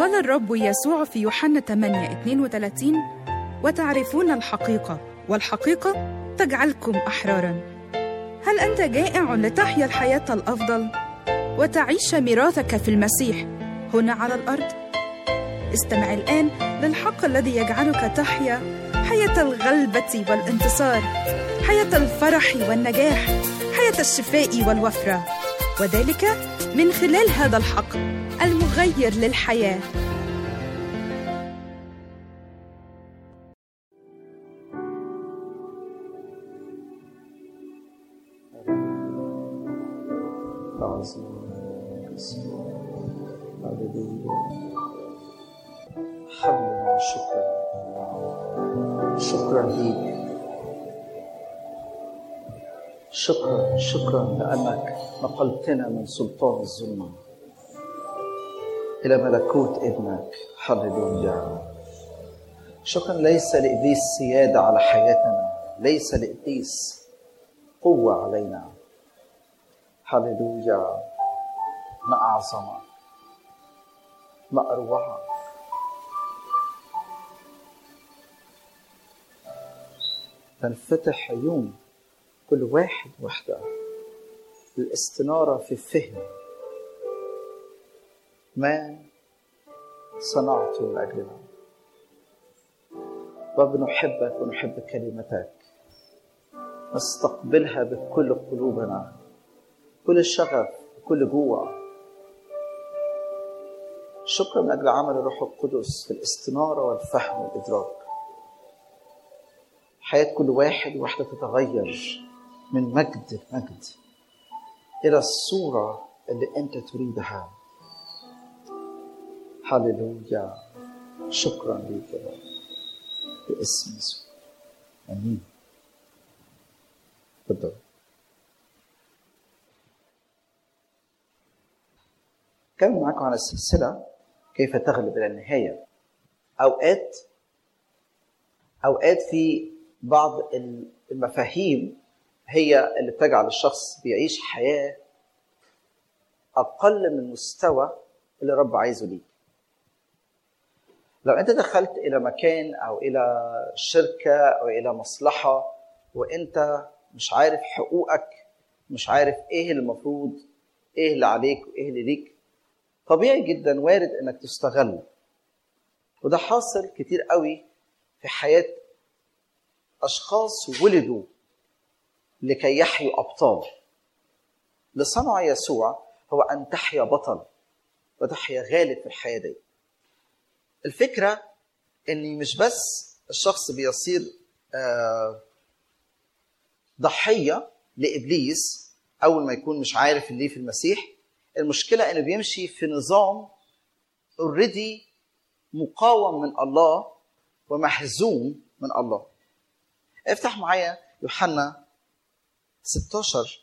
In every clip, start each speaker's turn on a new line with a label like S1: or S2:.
S1: قال الرب يسوع في يوحنا 8 32 وتعرفون الحقيقة والحقيقة تجعلكم أحرارا هل أنت جائع لتحيا الحياة الأفضل وتعيش ميراثك في المسيح هنا على الأرض؟ استمع الآن للحق الذي يجعلك تحيا حياة الغلبة والانتصار حياة الفرح والنجاح حياة الشفاء والوفرة وذلك من خلال هذا الحق المغير للحياه
S2: عظيم هللويا حمدا وشكرا شكرا ليك شكرا شكرا لانك نقلتنا من سلطان الظلمه الى ملكوت ابنك هللويا شكرا ليس لابليس سياده على حياتنا ليس لابليس قوه علينا هللويا ما اعظمك ما اروعك تنفتح عيون كل واحد وحده للاستناره في فهم ما صنعته من اجلنا رب نحبك ونحب كلمتك نستقبلها بكل قلوبنا كل شغف كل جوع شكرا من اجل عمل الروح القدس في الاستناره والفهم والادراك حياه كل واحد واحده تتغير من مجد لمجد الى الصوره اللي انت تريدها هللويا شكرا ليك يا رب باسم يسوع امين تفضل كمل معاكم على السلسله كيف تغلب الى النهايه اوقات اوقات في بعض المفاهيم هي اللي بتجعل الشخص بيعيش حياه اقل من المستوى اللي رب عايزه ليك لو انت دخلت الى مكان او الى شركه او الى مصلحه وانت مش عارف حقوقك مش عارف ايه اللي المفروض ايه اللي عليك وايه اللي ليك طبيعي جدا وارد انك تستغل وده حاصل كتير قوي في حياه اشخاص ولدوا لكي يحيوا ابطال لصنع يسوع هو ان تحيا بطل وتحيا غالب في الحياه دي الفكره اني مش بس الشخص بيصير آه ضحيه لابليس اول ما يكون مش عارف اللي في المسيح المشكله انه بيمشي في نظام اوريدي مقاوم من الله ومحزوم من الله افتح معايا يوحنا 16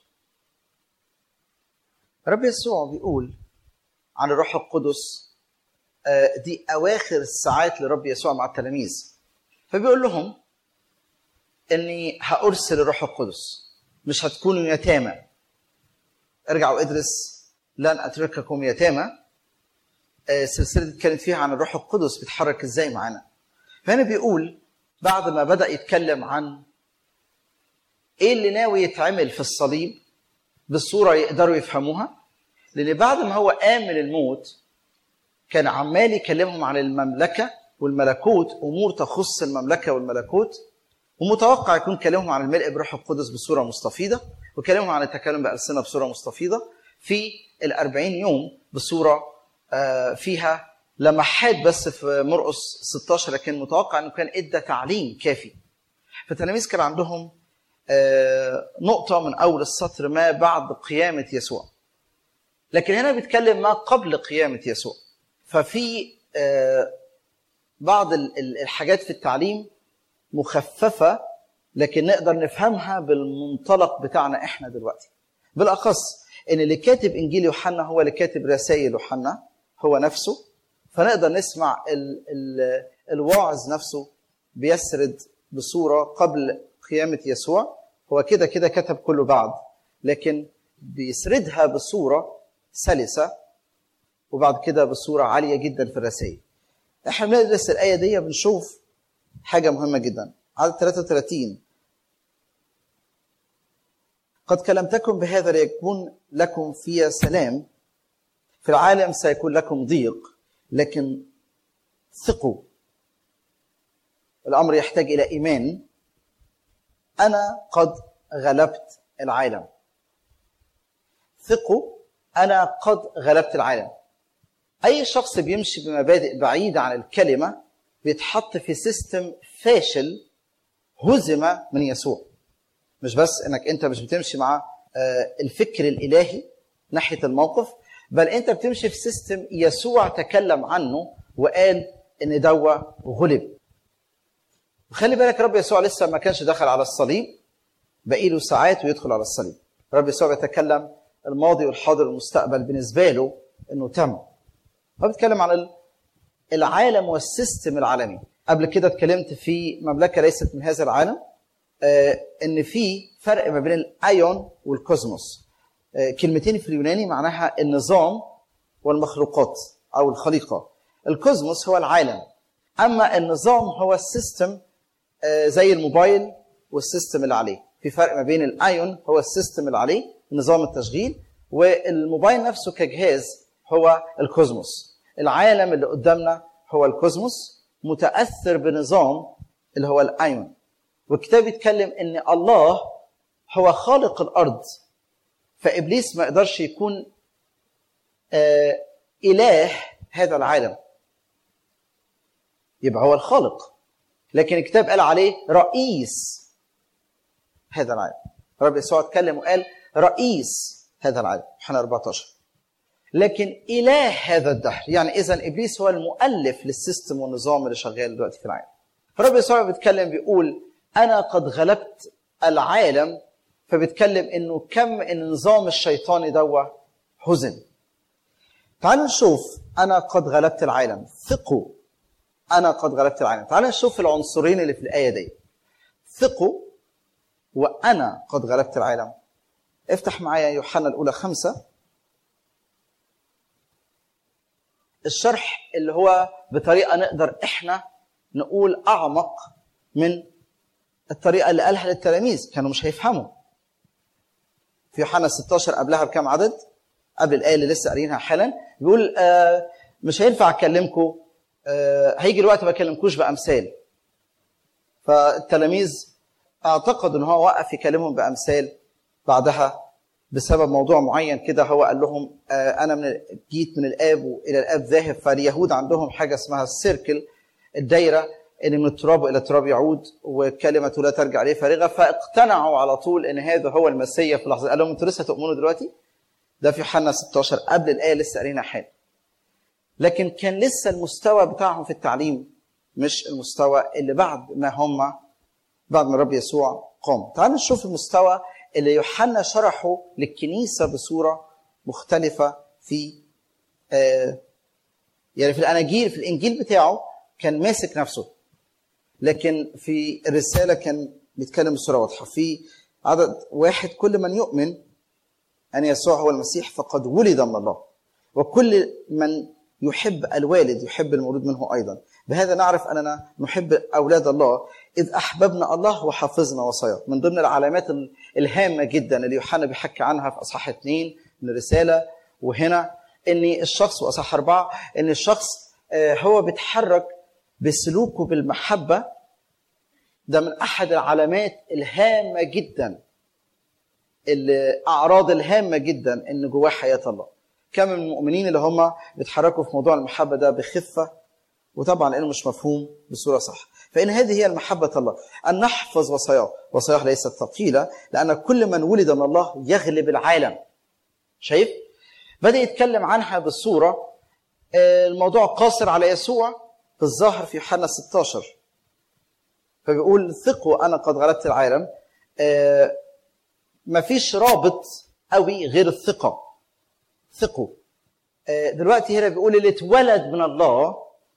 S2: رب يسوع بيقول عن الروح القدس دي اواخر الساعات لرب يسوع مع التلاميذ فبيقول لهم اني هارسل الروح القدس مش هتكونوا يتامى ارجعوا ادرس لن اترككم يتامى السلسله دي اتكلمت فيها عن الروح القدس بيتحرك ازاي معانا فهنا بيقول بعد ما بدا يتكلم عن ايه اللي ناوي يتعمل في الصليب بصوره يقدروا يفهموها لان بعد ما هو قام من الموت كان عمال يكلمهم عن المملكه والملكوت امور تخص المملكه والملكوت ومتوقع يكون كلامهم عن الملء بروح القدس بصوره مستفيضه وكلامهم عن التكلم بالسنه بصوره مستفيضه في الأربعين يوم بصوره فيها لمحات بس في مرقس 16 لكن متوقع انه كان ادى تعليم كافي فالتلاميذ كان عندهم نقطه من اول السطر ما بعد قيامه يسوع لكن هنا بيتكلم ما قبل قيامه يسوع ففي بعض الحاجات في التعليم مخففه لكن نقدر نفهمها بالمنطلق بتاعنا احنا دلوقتي بالاخص ان اللي كاتب انجيل يوحنا هو اللي كاتب رسائل يوحنا هو نفسه فنقدر نسمع ال ال الواعظ نفسه بيسرد بصوره قبل قيامه يسوع هو كده كده كتب كله بعد لكن بيسردها بصوره سلسه وبعد كده بصوره عاليه جدا في الرسائل احنا بندرس الايه دي بنشوف حاجه مهمه جدا عدد 33 قد كلمتكم بهذا ليكون لكم في سلام في العالم سيكون لكم ضيق لكن ثقوا الامر يحتاج الى ايمان انا قد غلبت العالم ثقوا انا قد غلبت العالم اي شخص بيمشي بمبادئ بعيده عن الكلمه بيتحط في سيستم فاشل هزم من يسوع مش بس انك انت مش بتمشي مع الفكر الالهي ناحيه الموقف بل انت بتمشي في سيستم يسوع تكلم عنه وقال ان دوا غلب وخلي بالك رب يسوع لسه ما كانش دخل على الصليب باقي له ساعات ويدخل على الصليب رب يسوع بيتكلم الماضي والحاضر والمستقبل بالنسبه له انه تم هو بيتكلم عن العالم والسيستم العالمي قبل كده اتكلمت في مملكه ليست من هذا العالم آه ان في فرق ما بين الايون والكوزموس آه كلمتين في اليوناني معناها النظام والمخلوقات او الخليقه الكوزموس هو العالم اما النظام هو السيستم آه زي الموبايل والسيستم اللي عليه في فرق ما بين الايون هو السيستم اللي عليه نظام التشغيل والموبايل نفسه كجهاز هو الكوزموس العالم اللي قدامنا هو الكوزموس متاثر بنظام اللي هو الايون والكتاب يتكلم ان الله هو خالق الارض فابليس ما يقدرش يكون آه اله هذا العالم يبقى هو الخالق لكن الكتاب قال عليه رئيس هذا العالم رب يسوع اتكلم وقال رئيس هذا العالم يوحنا 14 لكن اله هذا الدهر يعني اذا ابليس هو المؤلف للسيستم والنظام اللي شغال دلوقتي في العالم فرب يسوع بيتكلم بيقول انا قد غلبت العالم فبيتكلم انه كم ان النظام الشيطاني دوا حزن تعالوا نشوف انا قد غلبت العالم ثقوا انا قد غلبت العالم تعالوا نشوف العنصرين اللي في الايه دي ثقوا وانا قد غلبت العالم افتح معايا يوحنا الاولى خمسة الشرح اللي هو بطريقه نقدر احنا نقول اعمق من الطريقه اللي قالها للتلاميذ كانوا مش هيفهموا في يوحنا 16 قبلها بكام عدد قبل الايه اللي لسه قارينها حالا بيقول آه مش هينفع اكلمكم آه هيجي الوقت ما اكلمكوش بامثال فالتلاميذ اعتقدوا ان هو وقف يكلمهم بامثال بعدها بسبب موضوع معين كده هو قال لهم آه انا من جيت من الاب والى الاب ذاهب فاليهود عندهم حاجه اسمها السيركل الدايره ان من التراب الى التراب يعود وكلمه لا ترجع اليه فارغه فاقتنعوا على طول ان هذا هو المسيا في اللحظه قال لهم انتوا لسه تؤمنوا دلوقتي؟ ده في يوحنا 16 قبل الايه لسه قارينا حالا. لكن كان لسه المستوى بتاعهم في التعليم مش المستوى اللي بعد ما هم بعد ما الرب يسوع قام. تعالوا نشوف المستوى اللي يوحنا شرحه للكنيسه بصوره مختلفه في آه يعني في الاناجيل في الانجيل بتاعه كان ماسك نفسه لكن في الرسالة كان بيتكلم بصورة واضحة في عدد واحد كل من يؤمن أن يسوع هو المسيح فقد ولد من الله وكل من يحب الوالد يحب المولود منه أيضا بهذا نعرف أننا نحب أولاد الله إذ أحببنا الله وحفظنا وصاياه من ضمن العلامات الهامة جدا اللي يوحنا بيحكي عنها في أصحاح اثنين من الرسالة وهنا أن الشخص وأصحاح أربعة أن الشخص هو بيتحرك بسلوكه بالمحبة ده من أحد العلامات الهامة جدا الأعراض الهامة جدا إن جواه حياة الله كم من المؤمنين اللي هم بيتحركوا في موضوع المحبة ده بخفة وطبعا لأنه مش مفهوم بصورة صح فإن هذه هي المحبة الله أن نحفظ وصاياه وصاياه ليست ثقيلة لأن كل من ولد من الله يغلب العالم شايف؟ بدأ يتكلم عنها بالصورة الموضوع قاصر على يسوع في الظاهر في يوحنا 16 فبيقول ثقوا انا قد غلبت العالم آه مفيش رابط قوي غير الثقه ثقوا آه دلوقتي هنا بيقول اللي اتولد من الله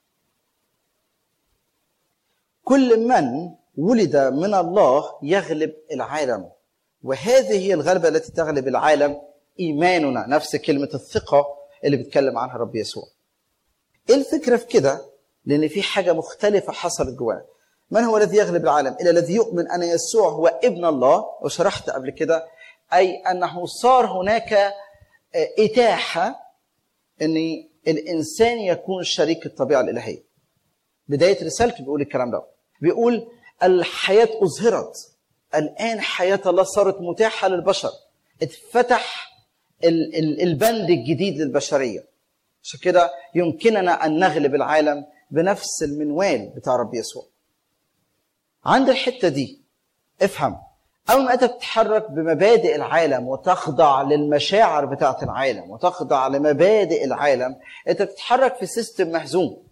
S2: كل من ولد من الله يغلب العالم وهذه هي الغلبه التي تغلب العالم ايماننا نفس كلمه الثقه اللي بيتكلم عنها رب يسوع ايه الفكره في كده لان في حاجه مختلفه حصلت جوانا من هو الذي يغلب العالم الا الذي يؤمن ان يسوع هو ابن الله وشرحت قبل كده اي انه صار هناك اتاحه ان الانسان يكون شريك الطبيعه الالهيه بدايه رسالته بيقول الكلام ده بيقول الحياه اظهرت الان حياه الله صارت متاحه للبشر اتفتح البند الجديد للبشريه عشان كده يمكننا ان نغلب العالم بنفس المنوال بتاع رب يسوع عند الحته دي افهم اول ما انت بتتحرك بمبادئ العالم وتخضع للمشاعر بتاعه العالم وتخضع لمبادئ العالم انت بتتحرك في سيستم مهزوم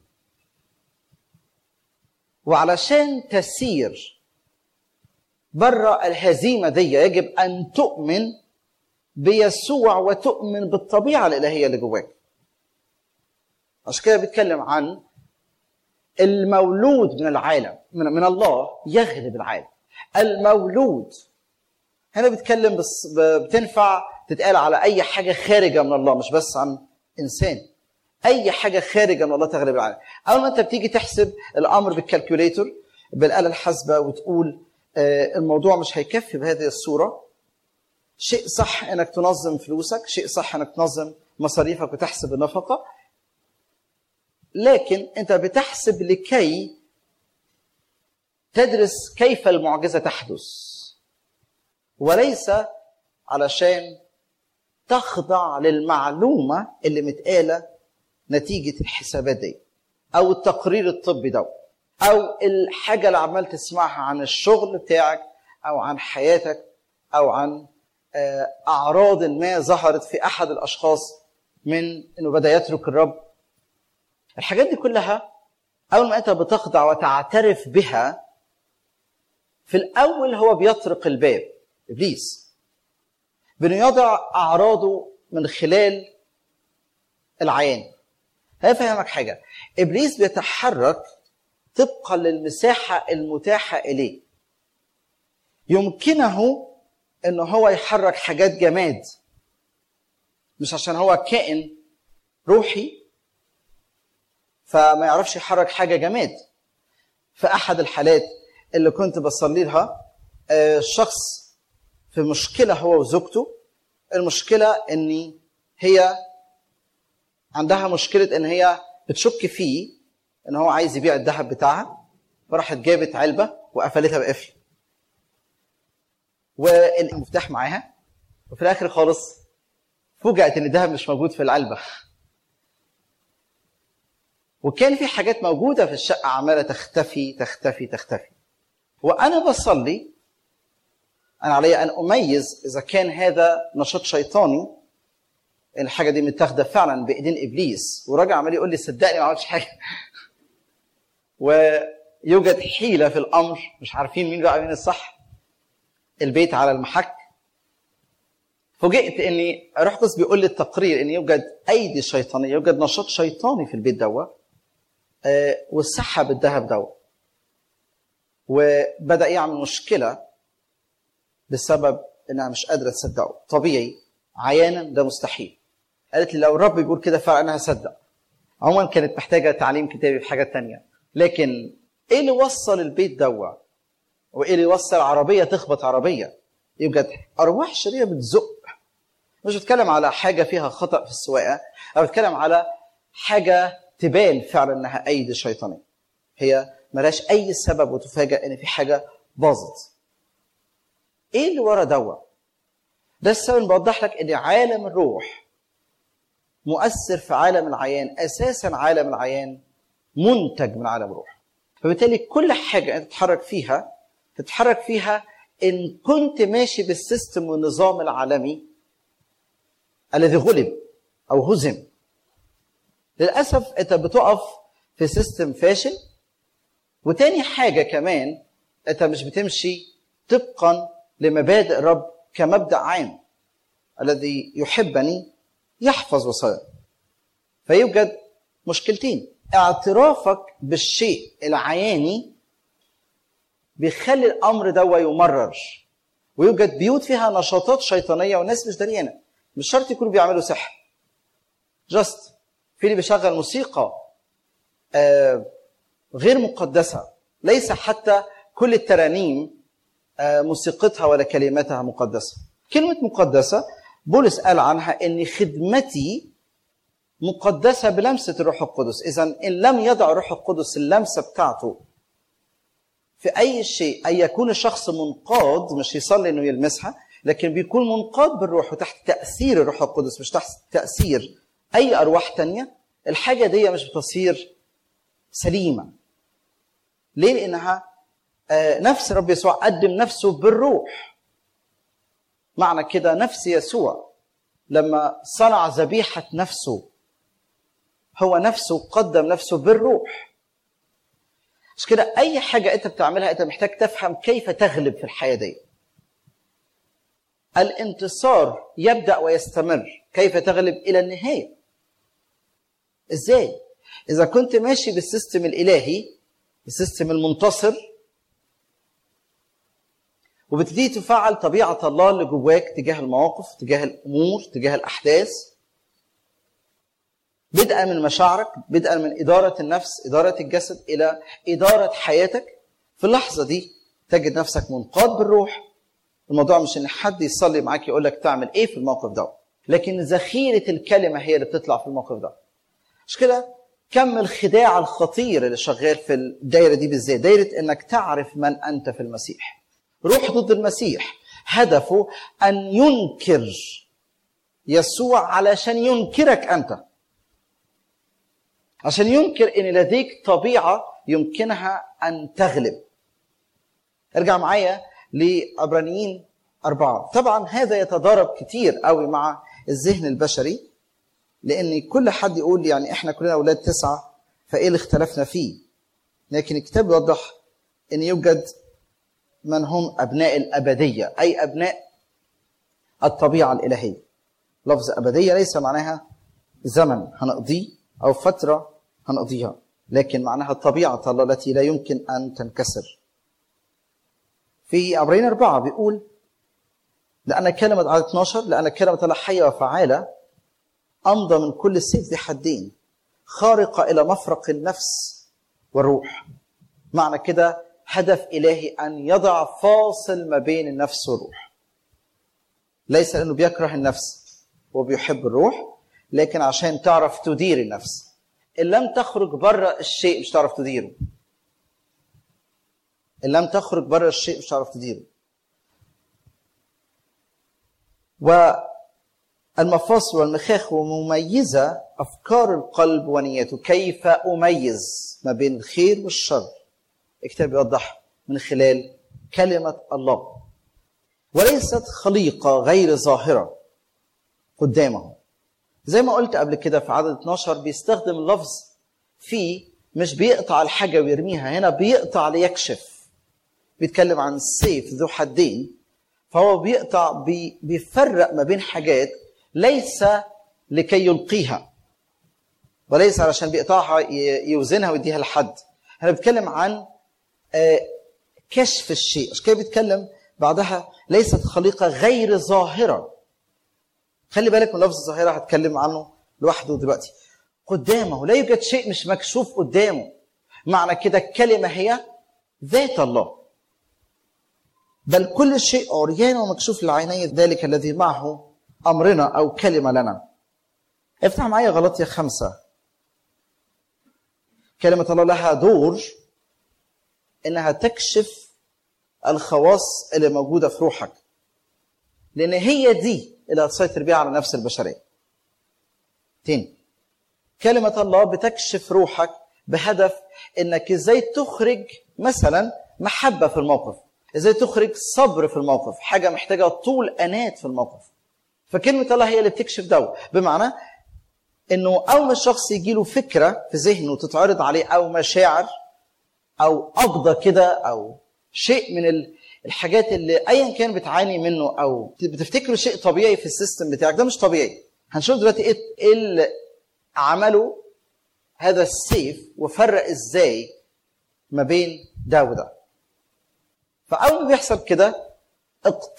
S2: وعلشان تسير بره الهزيمه دي يجب ان تؤمن بيسوع وتؤمن بالطبيعه الالهيه اللي جواك عشان كده بيتكلم عن المولود من العالم من, من الله يغلب العالم المولود هنا بيتكلم بس بتنفع تتقال على اي حاجه خارجه من الله مش بس عن انسان اي حاجه خارجه من الله تغلب العالم اول ما انت بتيجي تحسب الامر بالكالكوليتر بالاله الحاسبه وتقول الموضوع مش هيكفي بهذه الصوره شيء صح انك تنظم فلوسك شيء صح انك تنظم مصاريفك وتحسب النفقه لكن انت بتحسب لكي تدرس كيف المعجزه تحدث وليس علشان تخضع للمعلومه اللي متقاله نتيجه الحسابات دي او التقرير الطبي ده او الحاجه اللي عمال تسمعها عن الشغل بتاعك او عن حياتك او عن اعراض ما ظهرت في احد الاشخاص من انه بدا يترك الرب الحاجات دي كلها اول ما انت بتخضع وتعترف بها في الاول هو بيطرق الباب ابليس بانه يضع اعراضه من خلال العيان هيفهمك حاجه ابليس بيتحرك طبقا للمساحه المتاحه اليه يمكنه ان هو يحرك حاجات جماد مش عشان هو كائن روحي فما يعرفش يحرك حاجه جماد في احد الحالات اللي كنت بصلي لها شخص في مشكله هو وزوجته المشكله ان هي عندها مشكله ان هي بتشك فيه ان هو عايز يبيع الذهب بتاعها فراحت جابت علبه وقفلتها بقفل والمفتاح معاها وفي الاخر خالص فوجئت ان الذهب مش موجود في العلبه وكان في حاجات موجوده في الشقه عماله تختفي تختفي تختفي وانا بصلي انا علي ان اميز اذا كان هذا نشاط شيطاني الحاجه دي متاخده فعلا بايدين ابليس وراجع عمال يقول لي صدقني ما عملتش حاجه ويوجد حيله في الامر مش عارفين مين بقى مين الصح البيت على المحك فوجئت اني روح قدس بيقول لي التقرير ان يوجد ايدي شيطانيه يوجد نشاط شيطاني في البيت دوا آه وسحب الذهب دوا وبدا يعمل مشكله بسبب انها مش قادره تصدقه طبيعي عيانا ده مستحيل قالت لي لو الرب بيقول كده فعلا انا هصدق عموما كانت محتاجه تعليم كتابي في حاجات تانية لكن ايه اللي وصل البيت دوا وايه اللي يوصل عربيه تخبط عربيه يوجد ارواح شريره بتزق مش بتكلم على حاجه فيها خطا في السواقه انا بتكلم على حاجه تبان فعلا انها ايدي شيطانيه هي ملهاش اي سبب وتفاجئ ان في حاجه باظت ايه اللي ورا دوا ده السبب بوضح لك ان عالم الروح مؤثر في عالم العيان اساسا عالم العيان منتج من عالم الروح فبالتالي كل حاجه انت تتحرك فيها تتحرك فيها ان كنت ماشي بالسيستم والنظام العالمي الذي غلب او هزم للاسف انت بتقف في سيستم فاشل وتاني حاجه كمان انت مش بتمشي طبقا لمبادئ الرب كمبدا عام الذي يحبني يحفظ وصايا فيوجد مشكلتين اعترافك بالشيء العياني بيخلي الامر ده يمرر ويوجد بيوت فيها نشاطات شيطانيه والناس مش دريانه مش شرط يكونوا بيعملوا سحر جاست في اللي بيشغل موسيقى آه غير مقدسه ليس حتى كل الترانيم آه موسيقتها ولا كلماتها مقدسه كلمه مقدسه بولس قال عنها ان خدمتي مقدسه بلمسه الروح القدس اذا ان لم يضع الروح القدس اللمسه بتاعته في اي شيء ان يكون الشخص منقاد مش يصلي انه يلمسها لكن بيكون منقاد بالروح وتحت تاثير الروح القدس مش تحت تاثير اي ارواح تانية الحاجه دي مش بتصير سليمه ليه لانها آه نفس رب يسوع قدم نفسه بالروح معنى كده نفس يسوع لما صنع ذبيحه نفسه هو نفسه قدم نفسه بالروح مش كده اي حاجه انت بتعملها انت محتاج تفهم كيف تغلب في الحياه دي الانتصار يبدا ويستمر كيف تغلب الى النهايه ازاي اذا كنت ماشي بالسيستم الالهي السيستم المنتصر وبتبتدي تفعل طبيعه الله اللي جواك تجاه المواقف تجاه الامور تجاه الاحداث بدءا من مشاعرك بدءا من اداره النفس اداره الجسد الى اداره حياتك في اللحظه دي تجد نفسك منقاد بالروح الموضوع مش ان حد يصلي معاك يقول لك تعمل ايه في الموقف ده لكن ذخيره الكلمه هي اللي بتطلع في الموقف ده مش كده كم الخداع الخطير اللي شغال في الدايره دي بالذات دايره انك تعرف من انت في المسيح روح ضد المسيح هدفه ان ينكر يسوع علشان ينكرك انت عشان ينكر ان لديك طبيعه يمكنها ان تغلب ارجع معايا لعبرانيين أربعة طبعا هذا يتضارب كتير قوي مع الذهن البشري لأن كل حد يقول يعني إحنا كلنا أولاد تسعة فإيه اللي اختلفنا فيه لكن الكتاب يوضح أن يوجد من هم أبناء الأبدية أي أبناء الطبيعة الإلهية لفظ أبدية ليس معناها زمن هنقضيه أو فترة هنقضيها لكن معناها طبيعة الله التي لا يمكن أن تنكسر في عبرين أربعة بيقول لأن كلمة عدد 12 لأن كلمة الله حية وفعالة أمضى من كل سيف ذي حدين خارقة إلى مفرق النفس والروح معنى كده هدف إلهي أن يضع فاصل ما بين النفس والروح ليس لأنه بيكره النفس وبيحب الروح لكن عشان تعرف تدير النفس إن لم تخرج بره الشيء مش تعرف تديره إن لم تخرج بره الشيء مش هتعرف تديره. والمفاصل والمخاخ ومميزة أفكار القلب ونياته كيف أميز ما بين الخير والشر الكتاب يوضح من خلال كلمة الله وليست خليقة غير ظاهرة قدامه زي ما قلت قبل كده في عدد 12 بيستخدم اللفظ في مش بيقطع الحاجة ويرميها هنا بيقطع ليكشف بيتكلم عن السيف ذو حدين فهو بيقطع بي بيفرق ما بين حاجات ليس لكي يلقيها وليس علشان بيقطعها يوزنها ويديها لحد انا بتكلم عن كشف الشيء عشان كده بيتكلم بعدها ليست خليقة غير ظاهرة خلي بالك من لفظ الظاهرة هتكلم عنه لوحده دلوقتي قدامه لا يوجد شيء مش مكشوف قدامه معنى كده الكلمة هي ذات الله بل كل شيء عريان ومكشوف لعيني ذلك الذي معه أمرنا أو كلمة لنا افتح معايا غلطية خمسة كلمة الله لها دور إنها تكشف الخواص اللي موجودة في روحك لأن هي دي اللي هتسيطر بيها على نفس البشرية تاني كلمة الله بتكشف روحك بهدف إنك إزاي تخرج مثلا محبة في الموقف ازاي تخرج صبر في الموقف حاجه محتاجه طول انات في الموقف فكلمه الله هي اللي بتكشف ده بمعنى انه اول ما الشخص يجي له فكره في ذهنه تتعرض عليه او مشاعر او قبضه كده او شيء من الحاجات اللي ايا كان بتعاني منه او بتفتكره شيء طبيعي في السيستم بتاعك ده مش طبيعي هنشوف دلوقتي ايه اللي عمله هذا السيف وفرق ازاي ما بين ده وده فاول ما بيحصل كده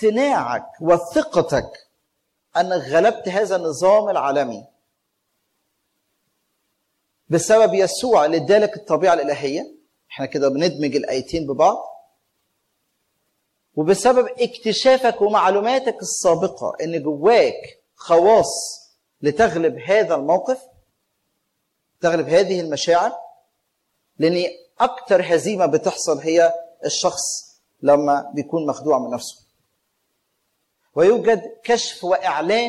S2: اقتناعك وثقتك انك غلبت هذا النظام العالمي بسبب يسوع اللي ادالك الطبيعه الالهيه احنا كده بندمج الايتين ببعض وبسبب اكتشافك ومعلوماتك السابقه ان جواك خواص لتغلب هذا الموقف تغلب هذه المشاعر لان اكتر هزيمه بتحصل هي الشخص لما بيكون مخدوع من نفسه ويوجد كشف واعلان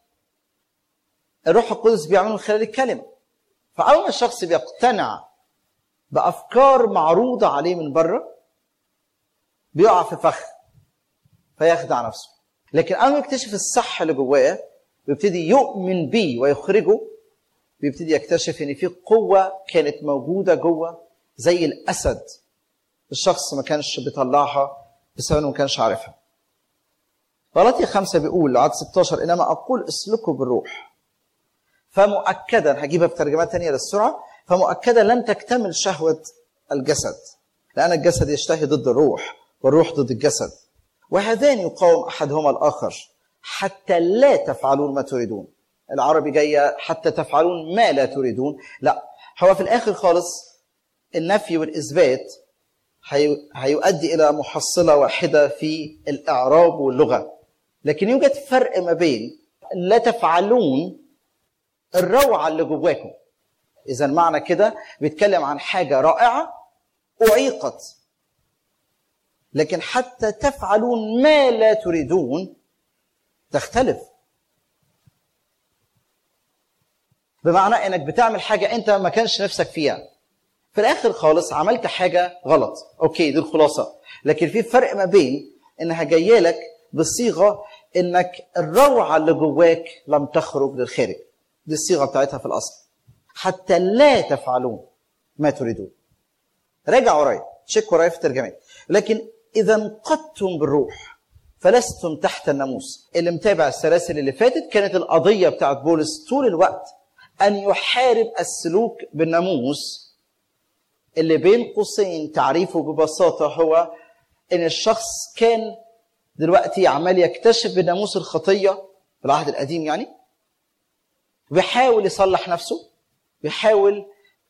S2: الروح القدس بيعمله من خلال الكلمه فاول ما الشخص بيقتنع بافكار معروضه عليه من بره بيقع في فخ فيخدع نفسه لكن اول ما يكتشف الصح اللي جواه ويبتدي يؤمن بيه ويخرجه بيبتدي يكتشف ان في قوه كانت موجوده جوه زي الاسد الشخص ما كانش بيطلعها بسبب انه ما كانش عارفها غلطي خمسة بيقول عدد 16 إنما أقول اسلكوا بالروح فمؤكدا هجيبها بترجمات تانية للسرعة فمؤكدا لن تكتمل شهوة الجسد لأن الجسد يشتهي ضد الروح والروح ضد الجسد وهذان يقاوم أحدهما الآخر حتى لا تفعلون ما تريدون العربي جاية حتى تفعلون ما لا تريدون لا هو في الآخر خالص النفي والإثبات هيؤدي إلى محصلة واحدة في الإعراب واللغة لكن يوجد فرق ما بين لا تفعلون الروعة اللي جواكم إذا معنى كده بيتكلم عن حاجة رائعة أعيقت لكن حتى تفعلون ما لا تريدون تختلف بمعنى انك بتعمل حاجة انت ما كانش نفسك فيها في الاخر خالص عملت حاجة غلط اوكي دي الخلاصة لكن في فرق ما بين انها جاية لك بصيغة انك الروعة اللي جواك لم تخرج للخارج دي الصيغة بتاعتها في الاصل حتى لا تفعلون ما تريدون راجع ورايا تشيك ورايا في الترجمات لكن اذا انقضتم بالروح فلستم تحت الناموس اللي متابع السلاسل اللي فاتت كانت القضية بتاعت بولس طول الوقت أن يحارب السلوك بالناموس اللي بين قوسين تعريفه ببساطة هو إن الشخص كان دلوقتي عمال يكتشف بناموس الخطية في العهد القديم يعني بيحاول يصلح نفسه بيحاول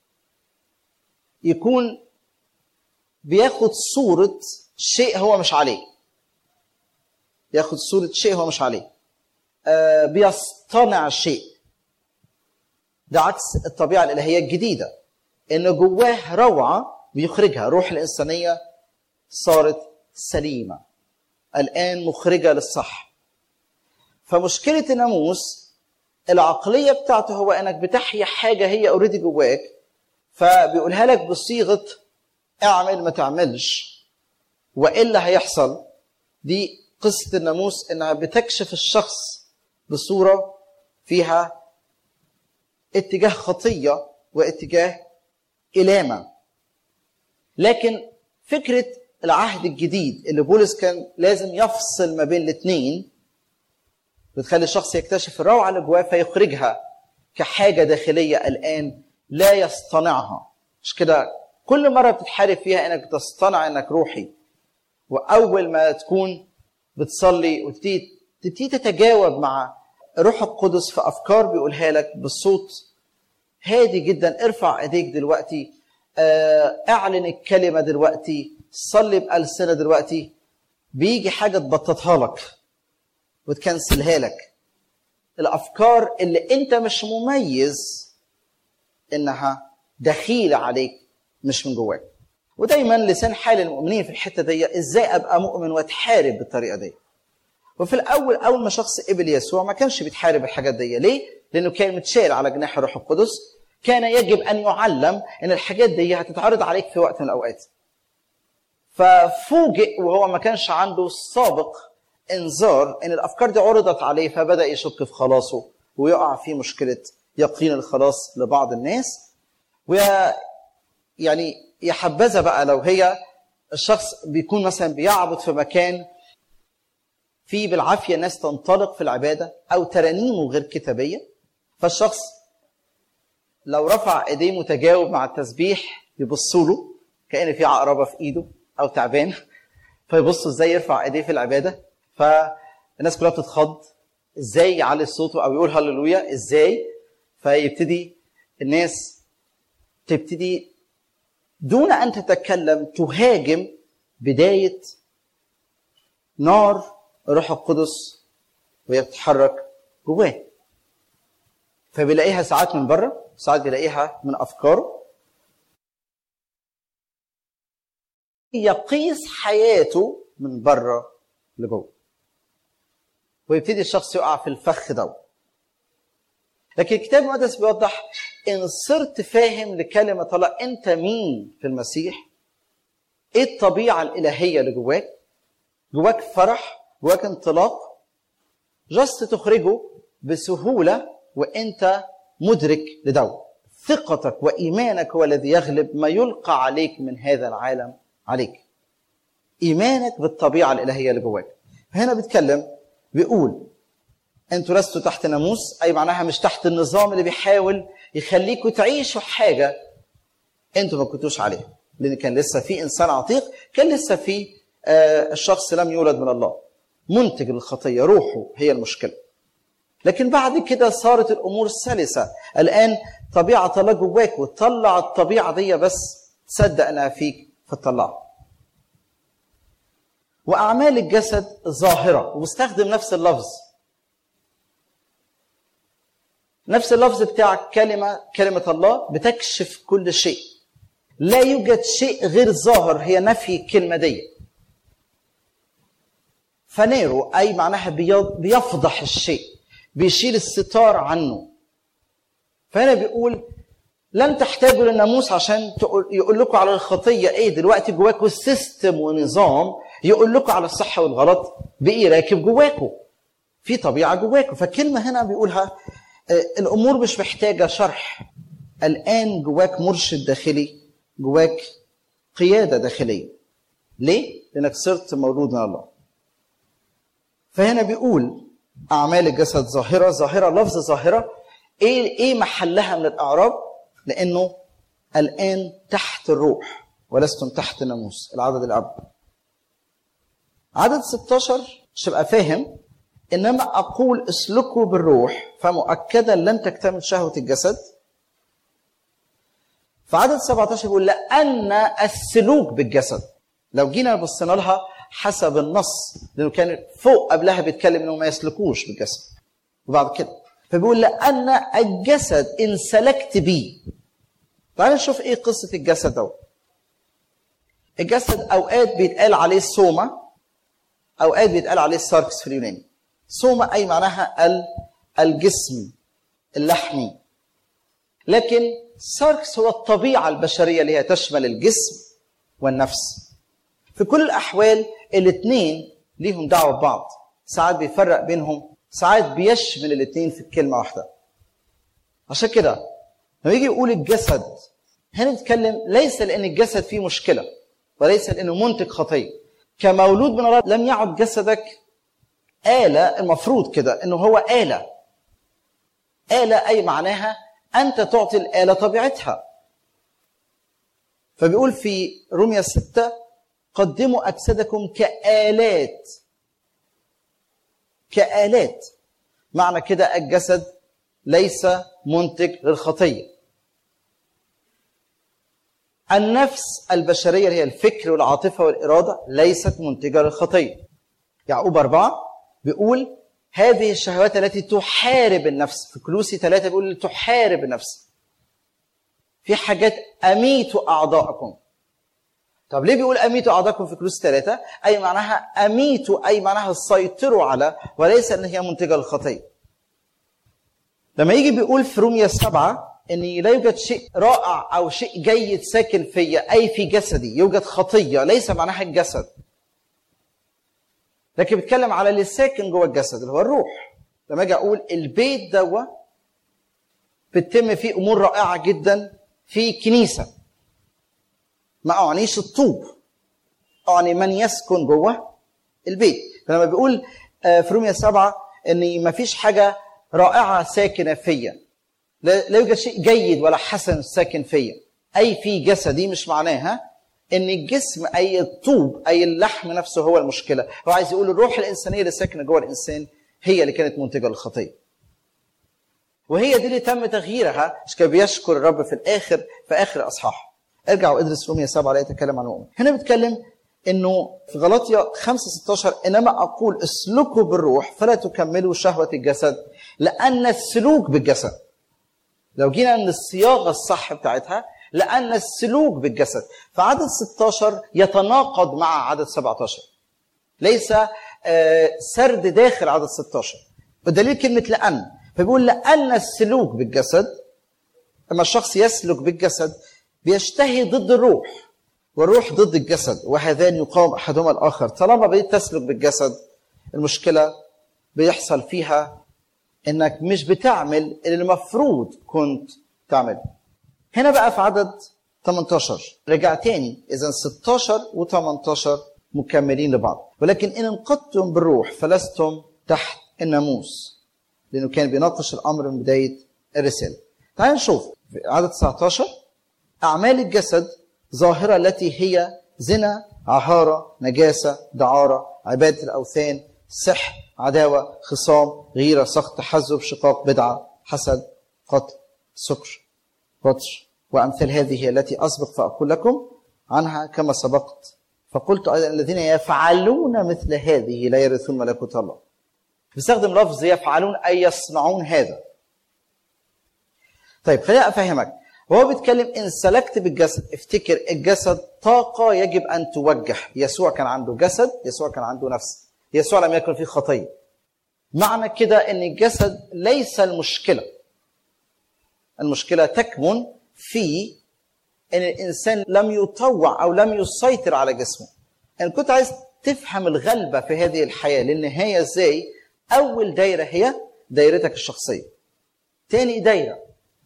S2: يكون بياخد صورة شيء هو مش عليه ياخد صورة شيء هو مش عليه آه بيصطنع شيء ده عكس الطبيعة الإلهية الجديدة إن جواه روعة بيخرجها روح الإنسانية صارت سليمة الآن مخرجة للصح فمشكلة الناموس العقلية بتاعته هو إنك بتحيا حاجة هي اوريدي جواك فبيقولها لك بصيغة اعمل ما تعملش وإلا هيحصل دي قصة الناموس إنها بتكشف الشخص بصورة فيها اتجاه خطية واتجاه إلامة لكن فكرة العهد الجديد اللي بولس كان لازم يفصل ما بين الاثنين بتخلي الشخص يكتشف الروعة اللي جواه فيخرجها كحاجة داخلية الآن لا يصطنعها مش كده كل مرة بتتحارب فيها انك تصطنع انك روحي واول ما تكون بتصلي وتبتدي تبتدي تتجاوب مع الروح القدس في افكار بيقولها لك بالصوت هادي جدا ارفع ايديك دلوقتي اعلن الكلمه دلوقتي صلي بألسنة دلوقتي بيجي حاجه تبططها لك وتكنسلها لك الافكار اللي انت مش مميز انها دخيله عليك مش من جواك ودايما لسان حال المؤمنين في الحته دي ازاي ابقى مؤمن واتحارب بالطريقه دي وفي الاول اول ما شخص قبل يسوع ما كانش بيتحارب الحاجات دي ليه لانه كان متشال على جناح الروح القدس كان يجب ان يعلم ان الحاجات دي هتتعرض عليك في وقت من الاوقات ففوجئ وهو ما كانش عنده سابق انذار ان الافكار دي عرضت عليه فبدا يشك في خلاصه ويقع في مشكله يقين الخلاص لبعض الناس ويا يعني يا حبذا بقى لو هي الشخص بيكون مثلا بيعبد في مكان فيه بالعافيه الناس تنطلق في العباده او ترانيمه غير كتابيه فالشخص لو رفع ايديه متجاوب مع التسبيح يبصوا له كان في عقربه في ايده او تعبان فيبصوا ازاي يرفع ايديه في العباده فالناس كلها بتتخض ازاي يعلي صوته او يقول هللويا ازاي فيبتدي الناس تبتدي دون ان تتكلم تهاجم بدايه نار الروح القدس وهي بتتحرك جواه فبيلاقيها ساعات من بره ساعات بيلاقيها من افكاره يقيس حياته من بره لجوه ويبتدي الشخص يقع في الفخ ده لكن الكتاب المقدس بيوضح ان صرت فاهم لكلمه الله انت مين في المسيح ايه الطبيعه الالهيه اللي جواك جواك فرح جواك انطلاق جست تخرجه بسهوله وانت مدرك لدو ثقتك وايمانك هو الذي يغلب ما يلقى عليك من هذا العالم عليك ايمانك بالطبيعه الالهيه اللي جواك هنا بيتكلم بيقول انتوا لستوا تحت ناموس اي معناها مش تحت النظام اللي بيحاول يخليكم تعيشوا حاجه انتوا ما كنتوش عليها لان كان لسه في انسان عتيق كان لسه في آه الشخص لم يولد من الله منتج للخطيه روحه هي المشكله لكن بعد كده صارت الامور سلسه الان طبيعه الله جواك وتطلع الطبيعه دي بس تصدق انها فيك فتطلعها واعمال الجسد ظاهره ومستخدم نفس اللفظ نفس اللفظ بتاع كلمه كلمه الله بتكشف كل شيء لا يوجد شيء غير ظاهر هي نفي الكلمه دي فنيرو اي معناها بيفضح الشيء بيشيل الستار عنه فهنا بيقول لن تحتاجوا للناموس عشان يقول لكم على الخطيه ايه دلوقتي جواكم سيستم ونظام يقول لكم على الصح والغلط بقي راكب جواكم في طبيعه جواكم فالكلمه هنا بيقولها الامور مش محتاجه شرح الان جواك مرشد داخلي جواك قياده داخليه ليه لانك صرت مولود من الله فهنا بيقول اعمال الجسد ظاهره ظاهره لفظ ظاهره ايه ايه محلها من الاعراب لانه الان تحت الروح ولستم تحت الناموس العدد الاب عدد 16 مش تبقى فاهم انما اقول اسلكوا بالروح فمؤكدا لن تكتمل شهوه الجسد في عدد 17 بيقول لان السلوك بالجسد لو جينا بصينا لها حسب النص لانه كان فوق قبلها بيتكلم انه ما يسلكوش بالجسد وبعد كده فبيقول لان الجسد ان سلكت بيه تعال نشوف ايه قصه الجسد ده الجسد اوقات بيتقال عليه سوما اوقات بيتقال عليه ساركس في اليوناني سوما اي معناها الجسم اللحمي لكن ساركس هو الطبيعه البشريه اللي هي تشمل الجسم والنفس في كل الاحوال الاثنين ليهم دعوه ببعض ساعات بيفرق بينهم ساعات بيشمل الاثنين في كلمه واحده عشان كده لما يجي يقول الجسد هنا نتكلم ليس لان الجسد فيه مشكله وليس لانه منتج خطيه كمولود من الله لم يعد جسدك آلة المفروض كده انه هو آلة آلة أي معناها أنت تعطي الآلة طبيعتها فبيقول في روميا ستة قدموا أجسادكم كآلات كآلات معنى كده الجسد ليس منتج للخطية النفس البشرية اللي هي الفكر والعاطفة والإرادة ليست منتجة للخطية يعقوب أربعة بيقول هذه الشهوات التي تحارب النفس في كلوسي ثلاثة بيقول تحارب النفس في حاجات أميتوا أعضاءكم طب ليه بيقول أميتوا أعضاءكم في كلوسي ثلاثة أي معناها أميتوا أي معناها سيطروا على وليس أن هي منتجة للخطية لما يجي بيقول في روميا سبعة ان لا يوجد شيء رائع او شيء جيد ساكن فيا اي في جسدي يوجد خطيه ليس معناها الجسد لكن بيتكلم على اللي ساكن جوه الجسد اللي هو الروح لما اجي اقول البيت دوا بتتم فيه امور رائعه جدا في كنيسه ما اعنيش الطوب اعني من يسكن جوه البيت فلما بيقول في روميا سبعة ان ما فيش حاجه رائعه ساكنه فيا لا يوجد شيء جيد ولا حسن ساكن فيا اي في جسدي مش معناها ان الجسم اي الطوب اي اللحم نفسه هو المشكله هو عايز يقول الروح الانسانيه اللي ساكنه جوه الانسان هي اللي كانت منتجه للخطيه وهي دي اللي تم تغييرها مش كان بيشكر الرب في الاخر في اخر اصحاح ارجع وادرس رومية 7 لا يتكلم عن المؤمن هنا بيتكلم انه في غلطية 5 16 انما اقول اسلكوا بالروح فلا تكملوا شهوة الجسد لان السلوك بالجسد لو جينا للصياغة الصح بتاعتها لان السلوك بالجسد فعدد 16 يتناقض مع عدد 17 ليس آه، سرد داخل عدد 16 بدليل كلمة لأن فبيقول لأن السلوك بالجسد لما الشخص يسلك بالجسد بيشتهي ضد الروح والروح ضد الجسد وهذان يقاوم أحدهما الآخر طالما بديت تسلك بالجسد المشكلة بيحصل فيها إنك مش بتعمل اللي المفروض كنت تعمل هنا بقى في عدد 18 رجع تاني إذا 16 و18 مكملين لبعض ولكن إن انقضتم بالروح فلستم تحت الناموس لأنه كان بيناقش الأمر من بداية الرسالة تعال نشوف في عدد 19 أعمال الجسد ظاهرة التي هي زنا عهارة نجاسة دعارة عبادة الأوثان سحر عداوة خصام غيرة سخط تحزب شقاق بدعة حسد قتل سكر بطش وأمثال هذه هي التي أسبق فأقول لكم عنها كما سبقت فقلت أيضا الذين يفعلون مثل هذه لا يرثون ملكوت الله بيستخدم لفظ يفعلون أي يصنعون هذا طيب خليني أفهمك وهو بيتكلم إن سلكت بالجسد افتكر الجسد طاقة يجب أن توجه يسوع كان عنده جسد يسوع كان عنده نفس يسوع لم يكن فيه خطية معنى كده أن الجسد ليس المشكلة المشكلة تكمن في ان الانسان لم يطوع او لم يسيطر على جسمه ان كنت عايز تفهم الغلبه في هذه الحياه للنهايه ازاي اول دايره هي دايرتك الشخصيه تاني دايره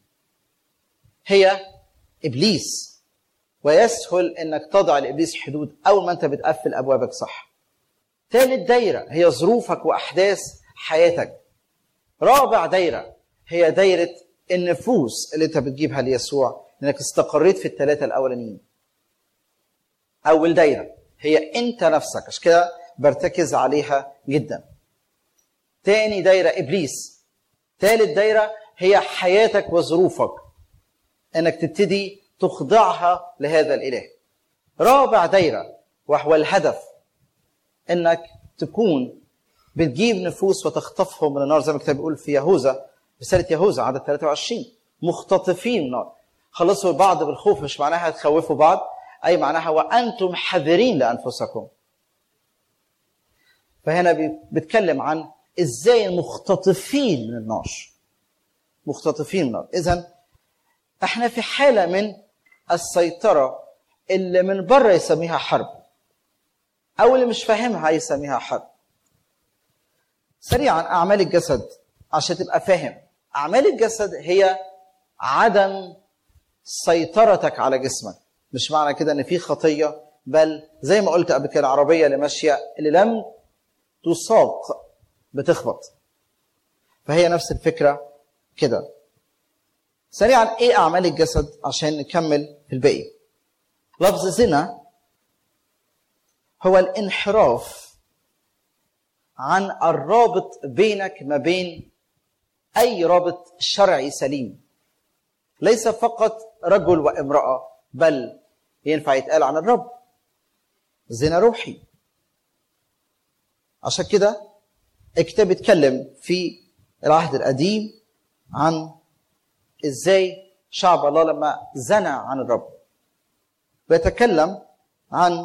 S2: هي ابليس ويسهل انك تضع لابليس حدود اول ما انت بتقفل ابوابك صح ثالث دايره هي ظروفك واحداث حياتك رابع دايره هي دايره النفوس اللي انت بتجيبها ليسوع لانك استقريت في الثلاثه الاولانيين اول دايره هي انت نفسك عشان كده برتكز عليها جدا تاني دايره ابليس ثالث دايره هي حياتك وظروفك انك تبتدي تخضعها لهذا الاله رابع دايره وهو الهدف انك تكون بتجيب نفوس وتخطفهم من النار زي ما الكتاب بيقول في يهوذا رساله يهوذا عدد 23 مختطفين النار خلصوا بعض بالخوف مش معناها تخوفوا بعض اي معناها وانتم حذرين لانفسكم فهنا بيتكلم عن ازاي مختطفين من النار مختطفين من النار اذا احنا في حاله من السيطره اللي من بره يسميها حرب او اللي مش فاهمها يسميها حرب سريعا اعمال الجسد عشان تبقى فاهم اعمال الجسد هي عدم سيطرتك على جسمك مش معنى كده ان في خطيه بل زي ما قلت قبل كده العربيه اللي ماشيه اللي لم تساق بتخبط فهي نفس الفكره كده سريعا ايه اعمال الجسد عشان نكمل في الباقي لفظ زنا هو الانحراف عن الرابط بينك ما بين اي رابط شرعي سليم ليس فقط رجل وامراه بل ينفع يتقال عن الرب زنا روحي عشان كده الكتاب بيتكلم في العهد القديم عن ازاي شعب الله لما زنى عن الرب بيتكلم عن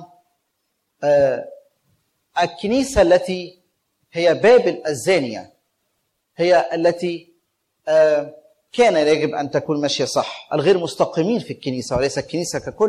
S2: الكنيسه التي هي بابل الزانيه هي التي كان يجب ان تكون ماشيه صح الغير مستقيمين في الكنيسه وليس الكنيسه ككل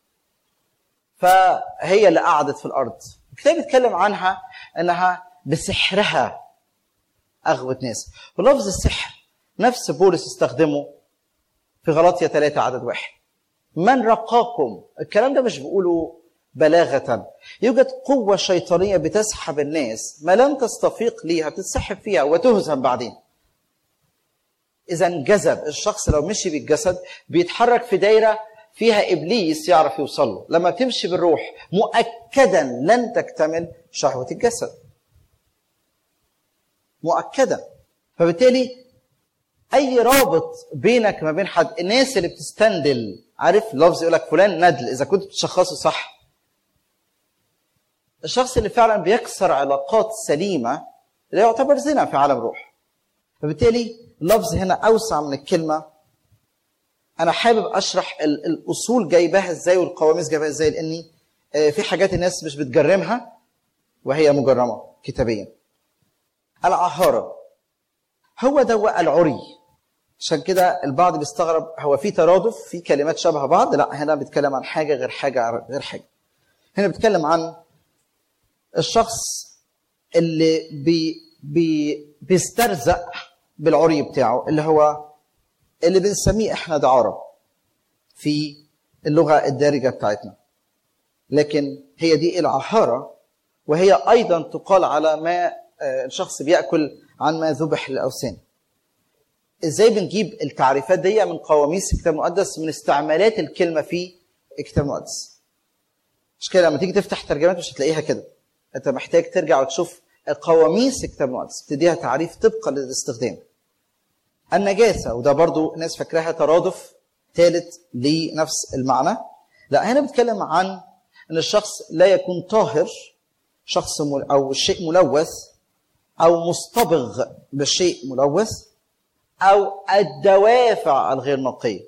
S2: فهي اللي قعدت في الارض الكتاب بيتكلم عنها انها بسحرها اغوت ناس ولفظ السحر نفس بولس استخدمه في غلطية ثلاثة عدد واحد من رقاكم الكلام ده مش بيقوله بلاغة يوجد قوة شيطانية بتسحب الناس ما لم تستفيق ليها بتتسحب فيها وتهزم بعدين إذا جذب الشخص لو مشي بالجسد بيتحرك في دايرة فيها إبليس يعرف يوصل له لما تمشي بالروح مؤكدا لن تكتمل شهوة الجسد مؤكدا فبالتالي اي رابط بينك ما بين حد الناس اللي بتستندل عارف لفظ يقول لك فلان ندل اذا كنت بتشخصه صح الشخص اللي فعلا بيكسر علاقات سليمه ده يعتبر زنا في عالم روح فبالتالي اللفظ هنا اوسع من الكلمه انا حابب اشرح ال- الاصول جايباها ازاي والقواميس جايباها ازاي لاني آه، في حاجات الناس مش بتجرمها وهي مجرمه كتابيا العهاره هو ده العري عشان كده البعض بيستغرب هو في ترادف في كلمات شبه بعض لا هنا بيتكلم عن حاجه غير حاجه غير حاجه هنا بيتكلم عن الشخص اللي بي بي بيسترزق بالعري بتاعه اللي هو اللي بنسميه احنا دعاره في اللغه الدارجه بتاعتنا لكن هي دي العهاره وهي ايضا تقال على ما آه، الشخص بياكل عن ما ذبح للاوثان ازاي بنجيب التعريفات دي من قواميس الكتاب المقدس من استعمالات الكلمه في الكتاب المقدس مش كده لما تيجي تفتح ترجمات مش هتلاقيها كده انت محتاج ترجع وتشوف قواميس الكتاب المقدس تديها تعريف طبقا للاستخدام النجاسه وده برضو الناس فاكراها ترادف ثالث لنفس المعنى لا هنا بيتكلم عن ان الشخص لا يكون طاهر شخص مل او شيء ملوث او مصطبغ بشيء ملوث او الدوافع الغير نقيه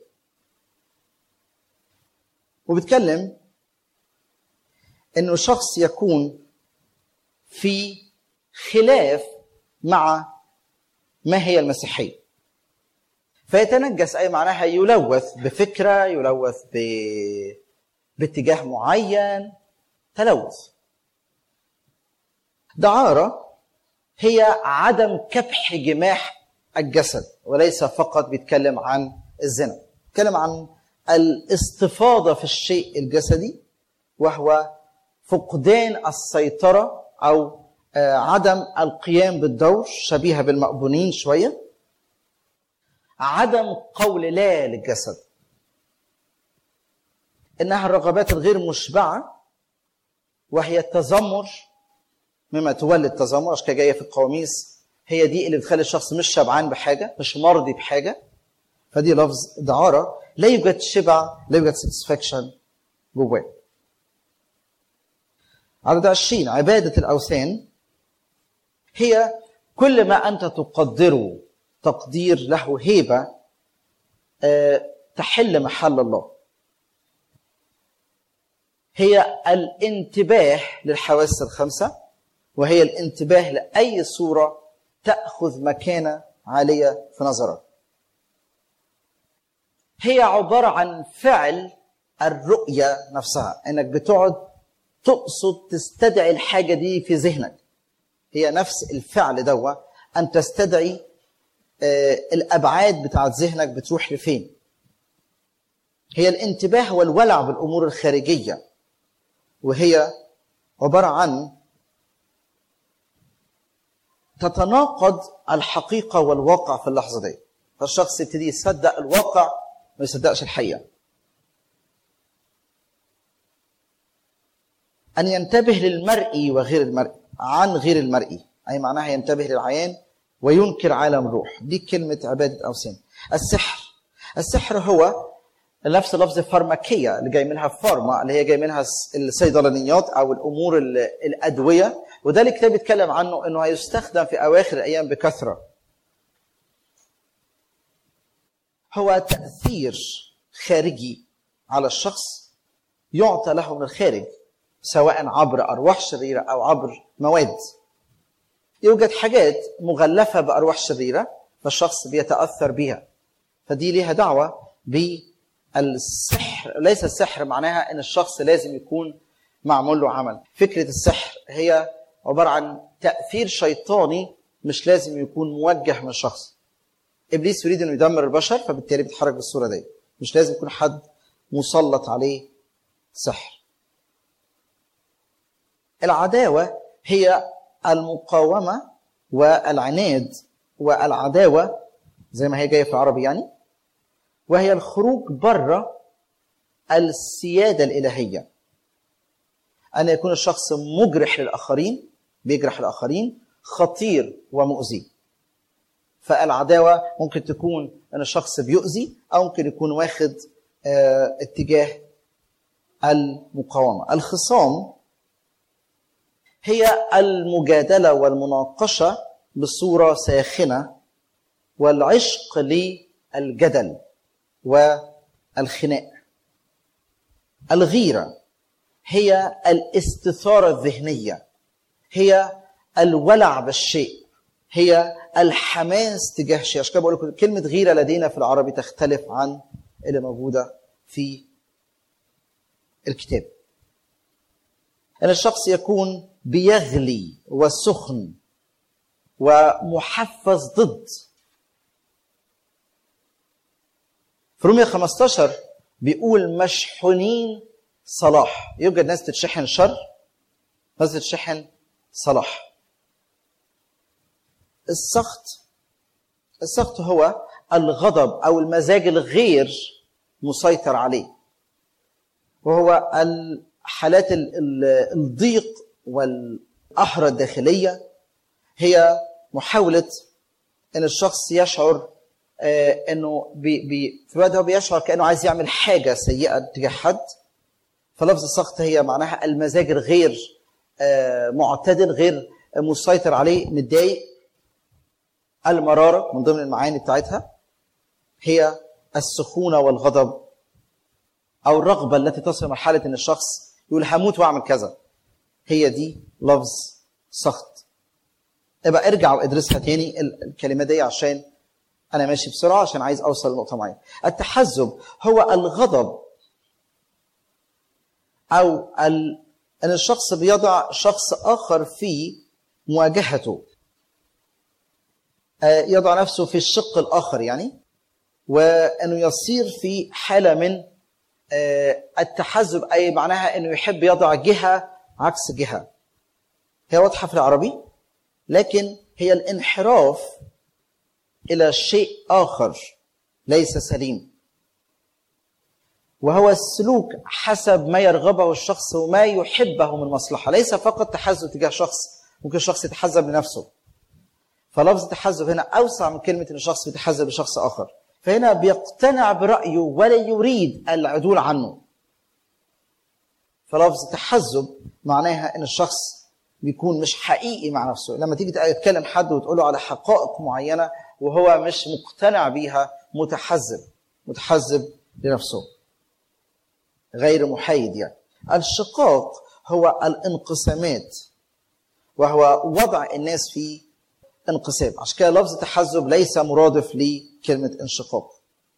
S2: وبيتكلم انه شخص يكون في خلاف مع ما هي المسيحيه فيتنجس اي معناها يلوث بفكره يلوث ب... باتجاه معين تلوث دعاره هي عدم كبح جماح الجسد وليس فقط بيتكلم عن الزنا بيتكلم عن الاستفاضه في الشيء الجسدي وهو فقدان السيطره او آه، عدم القيام بالدور شبيهه بالمأبونين شويه عدم قول لا للجسد انها الرغبات الغير مشبعه وهي التذمر مما تولد التذمر عشان كده جايه في القواميس هي دي اللي بتخلي الشخص مش شبعان بحاجه مش مرضي بحاجه فدي لفظ دعاره لا يوجد شبع لا يوجد ساتسفاكشن جواه عدد 20 عباده الاوثان هي كل ما انت تقدره تقدير له هيبه آه، تحل محل الله هي الانتباه للحواس الخمسه وهي الانتباه لاي صوره تاخذ مكانه عاليه في نظرك هي عباره عن فعل الرؤيه نفسها انك بتقعد تقصد تستدعي الحاجه دي في ذهنك هي نفس الفعل دوا ان تستدعي آه، الابعاد بتاعت ذهنك بتروح لفين هي الانتباه والولع بالامور الخارجيه وهي عباره عن تتناقض الحقيقه والواقع في اللحظه دي فالشخص يبتدي يصدق الواقع ما يصدقش الحقيقه ان ينتبه للمرئي وغير المرئي عن غير المرئي اي معناها ينتبه للعيان وينكر عالم الروح دي كلمه عباده اوثان السحر السحر هو نفس لفظ فارماكيه اللي جاي منها فارما اللي هي جاي منها الصيدلانيات او الامور ال- الادويه وده اللي الكتاب بيتكلم عنه انه هيستخدم في اواخر الايام بكثره هو تاثير خارجي على الشخص يعطى له من الخارج سواء عبر ارواح شريره او عبر مواد يوجد حاجات مغلفه بارواح شريره فالشخص بيتاثر بها فدي ليها دعوه بالسحر ليس السحر معناها ان الشخص لازم يكون معمول له عمل فكره السحر هي عباره عن تاثير شيطاني مش لازم يكون موجه من الشخص ابليس يريد انه يدمر البشر فبالتالي بيتحرك بالصوره دي مش لازم يكون حد مسلط عليه سحر العداوه هي المقاومه والعناد والعداوه زي ما هي جايه في العربي يعني وهي الخروج بره السياده الالهيه ان يكون الشخص مجرح للاخرين بيجرح الاخرين خطير ومؤذي فالعداوه ممكن تكون ان الشخص بيؤذي او ممكن يكون واخد آه، اتجاه المقاومه الخصام هي المجادله والمناقشه بصوره ساخنه والعشق للجدل والخناق الغيره هي الاستثاره الذهنيه هي الولع بالشيء هي الحماس تجاه شيء عشان كده بقول لكم كلمه غيره لدينا في العربي تختلف عن اللي موجوده في الكتاب ان الشخص يكون بيغلي وسخن ومحفز ضد في رومية 15 بيقول مشحونين صلاح يوجد ناس تتشحن شر ناس تتشحن صلاح السخط السخط هو الغضب او المزاج الغير مسيطر عليه وهو الحالات ال- ال- الضيق والأحرى الداخلية هي محاولة أن الشخص يشعر آه، أنه بي بي في الوقت هو بيشعر كأنه عايز يعمل حاجة سيئة تجاه حد فلفظ السخط هي معناها المزاج الغير آه، معتدل غير مسيطر عليه متضايق المرارة من ضمن المعاني بتاعتها هي السخونة والغضب او الرغبه التي تصل مرحله ان الشخص يقول هموت واعمل كذا هي دي لفظ سخط ابقى ارجع وادرسها تاني ال- الكلمه دي عشان انا ماشي بسرعه عشان عايز اوصل لنقطه معينه التحزب هو الغضب او ال... ان الشخص بيضع شخص اخر في مواجهته آه، يضع نفسه في الشق الاخر يعني وانه يصير في حاله من آه، التحزب اي معناها انه يحب يضع جهه عكس جهه هي واضحه في العربي لكن هي الانحراف الى شيء اخر ليس سليم وهو السلوك حسب ما يرغبه الشخص وما يحبه من مصلحه ليس فقط تحزب تجاه شخص ممكن الشخص يتحزب لنفسه فلفظ التحزب هنا اوسع من كلمه ان الشخص بيتحزب لشخص اخر فهنا بيقتنع برايه ولا يريد العدول عنه فلفظ التحزب معناها ان الشخص بيكون مش حقيقي مع نفسه لما تيجي تكلم حد وتقول له على حقائق معينه وهو مش مقتنع بيها متحزب متحزب لنفسه غير محايد يعني الشقاق هو الانقسامات وهو وضع الناس في انقسام عشان كده لفظ التحزب ليس مرادف لكلمة انشقاق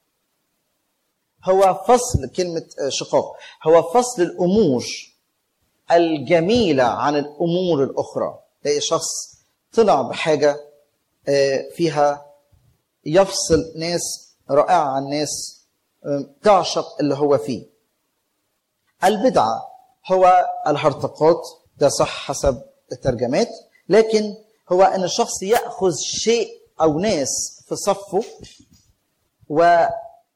S2: هو فصل كلمة شقاق هو فصل الأمور الجميلة عن الأمور الأخرى تلاقي شخص طلع بحاجة آه، فيها يفصل ناس رائعة عن ناس آه، تعشق اللي هو فيه البدعة هو الهرطقات ده صح حسب الترجمات لكن هو ان الشخص ياخذ شيء او ناس في صفه و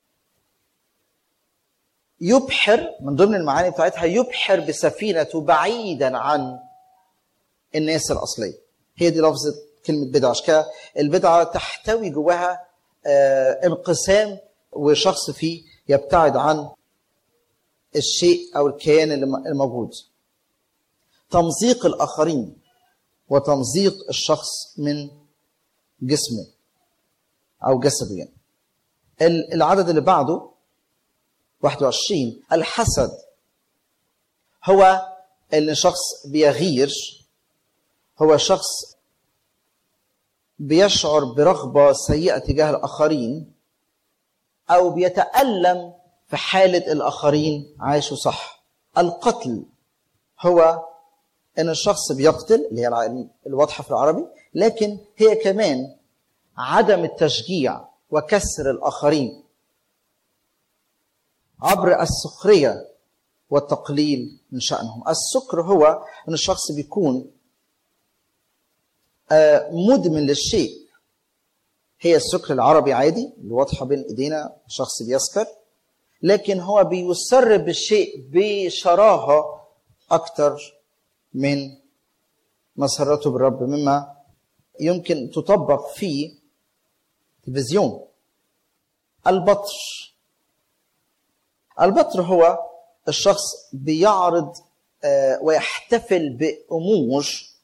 S2: يبحر من ضمن المعاني بتاعتها يبحر بسفينته بعيدا عن الناس الاصليه هي دي لفظه كلمه بدعه عشان كده البدعه تحتوي جواها آه، انقسام وشخص فيه يبتعد عن الشيء او الكيان اللي م- الموجود تمزيق الاخرين وتمزيق الشخص من جسمه او جسده يعني ال- العدد اللي بعده 21 الحسد هو اللي شخص بيغير هو شخص بيشعر برغبة سيئة تجاه الآخرين أو بيتألم في حالة الآخرين عاشوا صح القتل هو ان الشخص بيقتل اللي هي الع- الواضحه في العربي لكن هي كمان عدم التشجيع وكسر الاخرين عبر السخريه والتقليل من شانهم السكر هو ان الشخص بيكون آه، مدمن للشيء هي السكر العربي عادي اللي واضحه بين ايدينا شخص بيسكر لكن هو بيسر بالشيء بشراهه اكتر من مسرته بالرب مما يمكن تطبق في تلفزيون البطر البطر هو الشخص بيعرض آه، ويحتفل بامور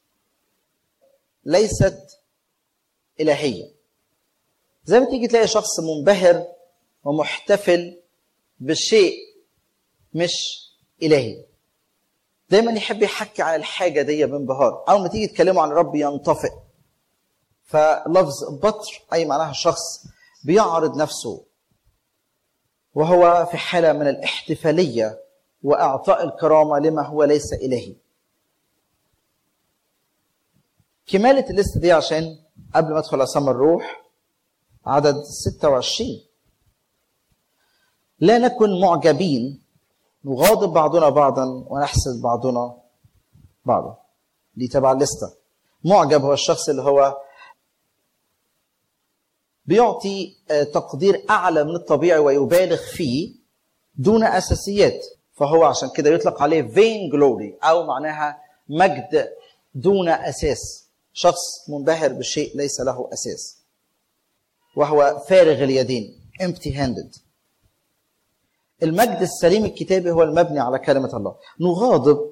S2: ليست الهيه زي ما تيجي تلاقي شخص منبهر ومحتفل بشيء مش الهي دايما يحب يحكي عن الحاجه دي بانبهار اول ما تيجي تكلمه عن الرب ينطفئ فلفظ بطر اي معناها شخص بيعرض نفسه وهو في حاله من الاحتفاليه واعطاء الكرامه لما هو ليس الهي كمالة الليست دي عشان قبل ما ادخل اسمى الروح عدد 26 لا نكن معجبين نغاضب بعضنا بعضا ونحسد بعضنا بعضا دي تبع الليستة معجب هو الشخص اللي هو بيعطي آه، تقدير اعلى من الطبيعي ويبالغ فيه دون اساسيات فهو عشان كده يطلق عليه vain glory او معناها مجد دون اساس شخص منبهر بشيء ليس له اساس وهو فارغ اليدين empty handed المجد السليم الكتابي هو المبني على كلمة الله نغاضب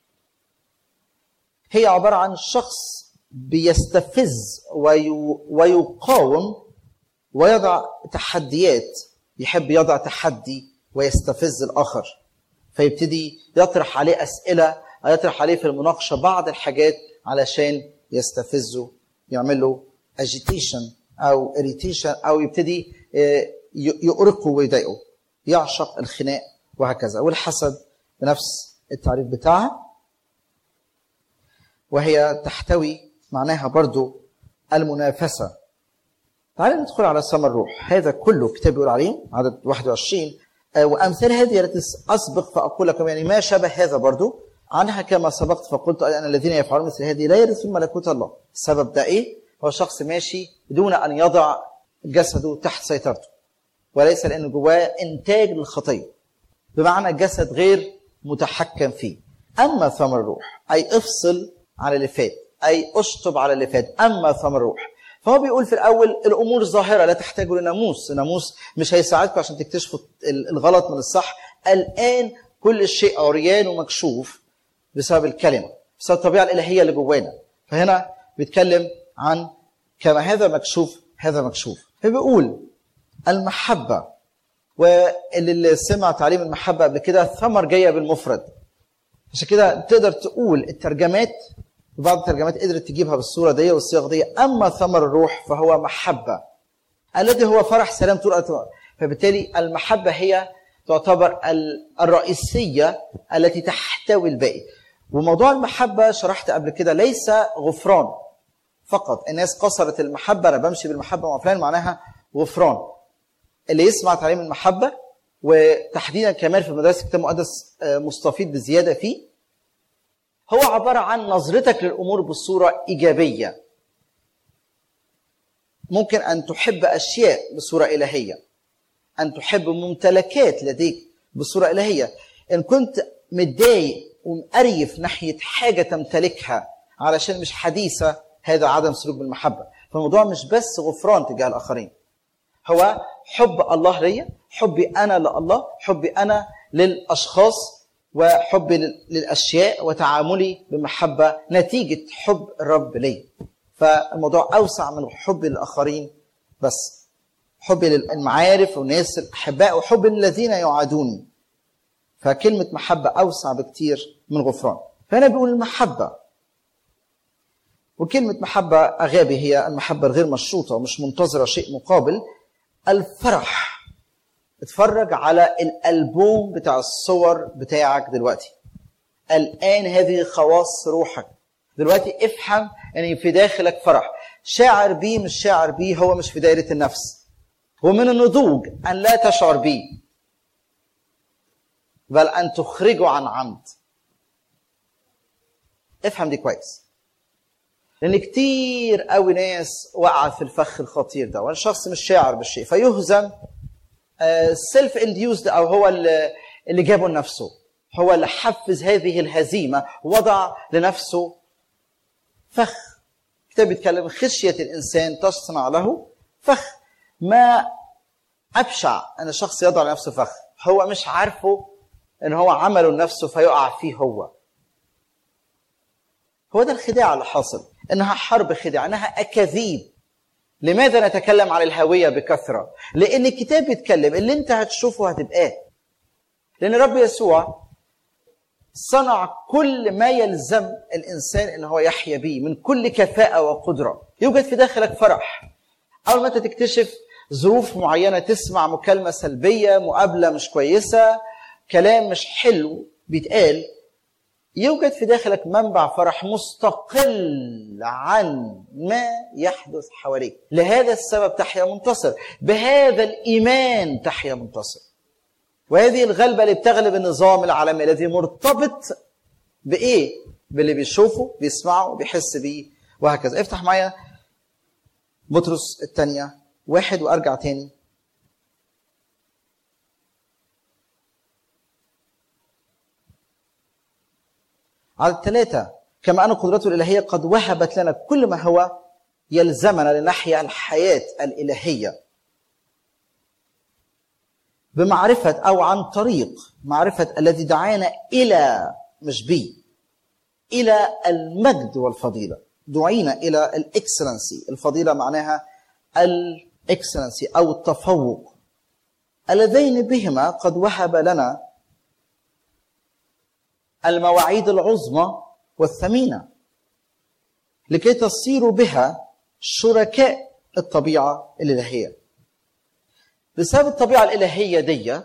S2: هي عبارة عن شخص بيستفز وي... ويقاوم ويضع تحديات يحب يضع تحدي ويستفز الآخر فيبتدي يطرح عليه أسئلة أو يطرح عليه في المناقشة بعض الحاجات علشان يستفزه يعمل له agitation أو irritation أو يبتدي آه، ي- يؤرقه ويضايقه يعشق الخناق وهكذا والحسد بنفس التعريف بتاعها وهي تحتوي معناها برضو المنافسة تعالى ندخل على سما الروح هذا كله كتاب يقول عليه عدد 21 آه، وأمثال هذه التي أسبق فأقول لكم يعني ما شبه هذا برضو عنها كما سبقت فقلت أن الذين يفعلون مثل هذه لا يرثون ملكوت الله السبب ده إيه؟ هو شخص ماشي بدون أن يضع جسده تحت سيطرته وليس لأنه جواه إنتاج للخطية بمعنى الجسد غير متحكم فيه أما ثمر الروح أي افصل على اللي فات أي اشطب على اللي فات أما ثمر الروح فهو بيقول في الأول الأمور ظاهرة لا تحتاجوا لناموس الناموس مش هيساعدكم عشان تكتشفوا ال- الغلط من الصح الآن كل شيء عريان ومكشوف بسبب الكلمة بسبب الطبيعة الإلهية اللي جوانا فهنا بيتكلم عن كما هذا مكشوف هذا مكشوف فبيقول المحبة واللي سمع تعليم المحبة قبل كده ثمر جاية بالمفرد عشان كده تقدر تقول الترجمات بعض الترجمات قدرت تجيبها بالصورة دي والصيغة دي أما ثمر الروح فهو محبة الذي هو فرح سلام طول الوقت. فبالتالي المحبة هي تعتبر ال- الرئيسية التي تحتوي الباقي وموضوع المحبة شرحت قبل كده ليس غفران فقط الناس قصرت المحبة أنا بمشي بالمحبة مع فلان معناها غفران اللي يسمع تعليم المحبة وتحديدا كمان في مدارس الكتاب المقدس آه، مستفيض بزيادة فيه هو عبارة عن نظرتك للأمور بصورة إيجابية ممكن أن تحب أشياء بصورة إلهية أن تحب ممتلكات لديك بصورة إلهية إن كنت متضايق ومقريف ناحية حاجة تمتلكها علشان مش حديثة هذا عدم سلوك بالمحبة فالموضوع مش بس غفران تجاه الآخرين هو حب الله ليا حبي أنا لله حبي أنا للأشخاص وحبي لل- للأشياء وتعاملي بمحبة نتيجة حب الرب لي فالموضوع أوسع من حبي للآخرين بس حبي للمعارف والناس الأحباء وحبي للذين يعادوني فكلمة محبة أوسع بكتير من غفران فهنا بيقول المحبة وكلمة محبة أغابي هي المحبة الغير مشروطة ومش منتظرة شيء مقابل الفرح اتفرج على الألبوم بتاع الصور بتاعك دلوقتي الآن هذه خواص روحك دلوقتي افهم ان في داخلك فرح شاعر بيه مش شاعر بيه هو مش في دائرة النفس ومن النضوج أن لا تشعر بيه بل أن تخرجه عن عمد افهم دي كويس لان كتير قوي ناس وقعت في الفخ الخطير ده والشخص مش شاعر بالشيء فيهزم سيلف انديوزد او هو اللي اللي جابه لنفسه هو اللي حفز هذه الهزيمه وضع لنفسه فخ الكتاب بيتكلم خشيه الانسان تصنع له فخ ما ابشع ان الشخص يضع لنفسه فخ هو مش عارفه ان هو عمله لنفسه فيقع فيه هو هو ده الخداع اللي حاصل انها حرب خداع انها اكاذيب لماذا نتكلم عن الهويه بكثره لان الكتاب بيتكلم اللي انت هتشوفه هتبقاه لان رب يسوع صنع كل ما يلزم الانسان ان هو يحيا به من كل كفاءه وقدره يوجد في داخلك فرح اول ما انت تكتشف ظروف معينه تسمع مكالمه سلبيه مقابله مش كويسه كلام مش حلو بيتقال يوجد في داخلك منبع فرح مستقل عن ما يحدث حواليك لهذا السبب تحيا منتصر بهذا الايمان تحيا منتصر وهذه الغلبه اللي بتغلب النظام العالمي الذي مرتبط بايه باللي بيشوفه بيسمعه بيحس بيه وهكذا افتح معايا بطرس الثانيه واحد وارجع تاني على الثلاثة كما أن قدرته الإلهية قد وهبت لنا كل ما هو يلزمنا لنحيا الحياة الإلهية بمعرفة أو عن طريق معرفة الذي دعانا إلى مش بي إلى المجد والفضيلة دعينا إلى الإكسلنسي الفضيلة معناها الإكسلنسي أو التفوق اللذين بهما قد وهب لنا المواعيد العظمى والثمينه لكي تصيروا بها شركاء الطبيعه الالهيه بسبب الطبيعه الالهيه دي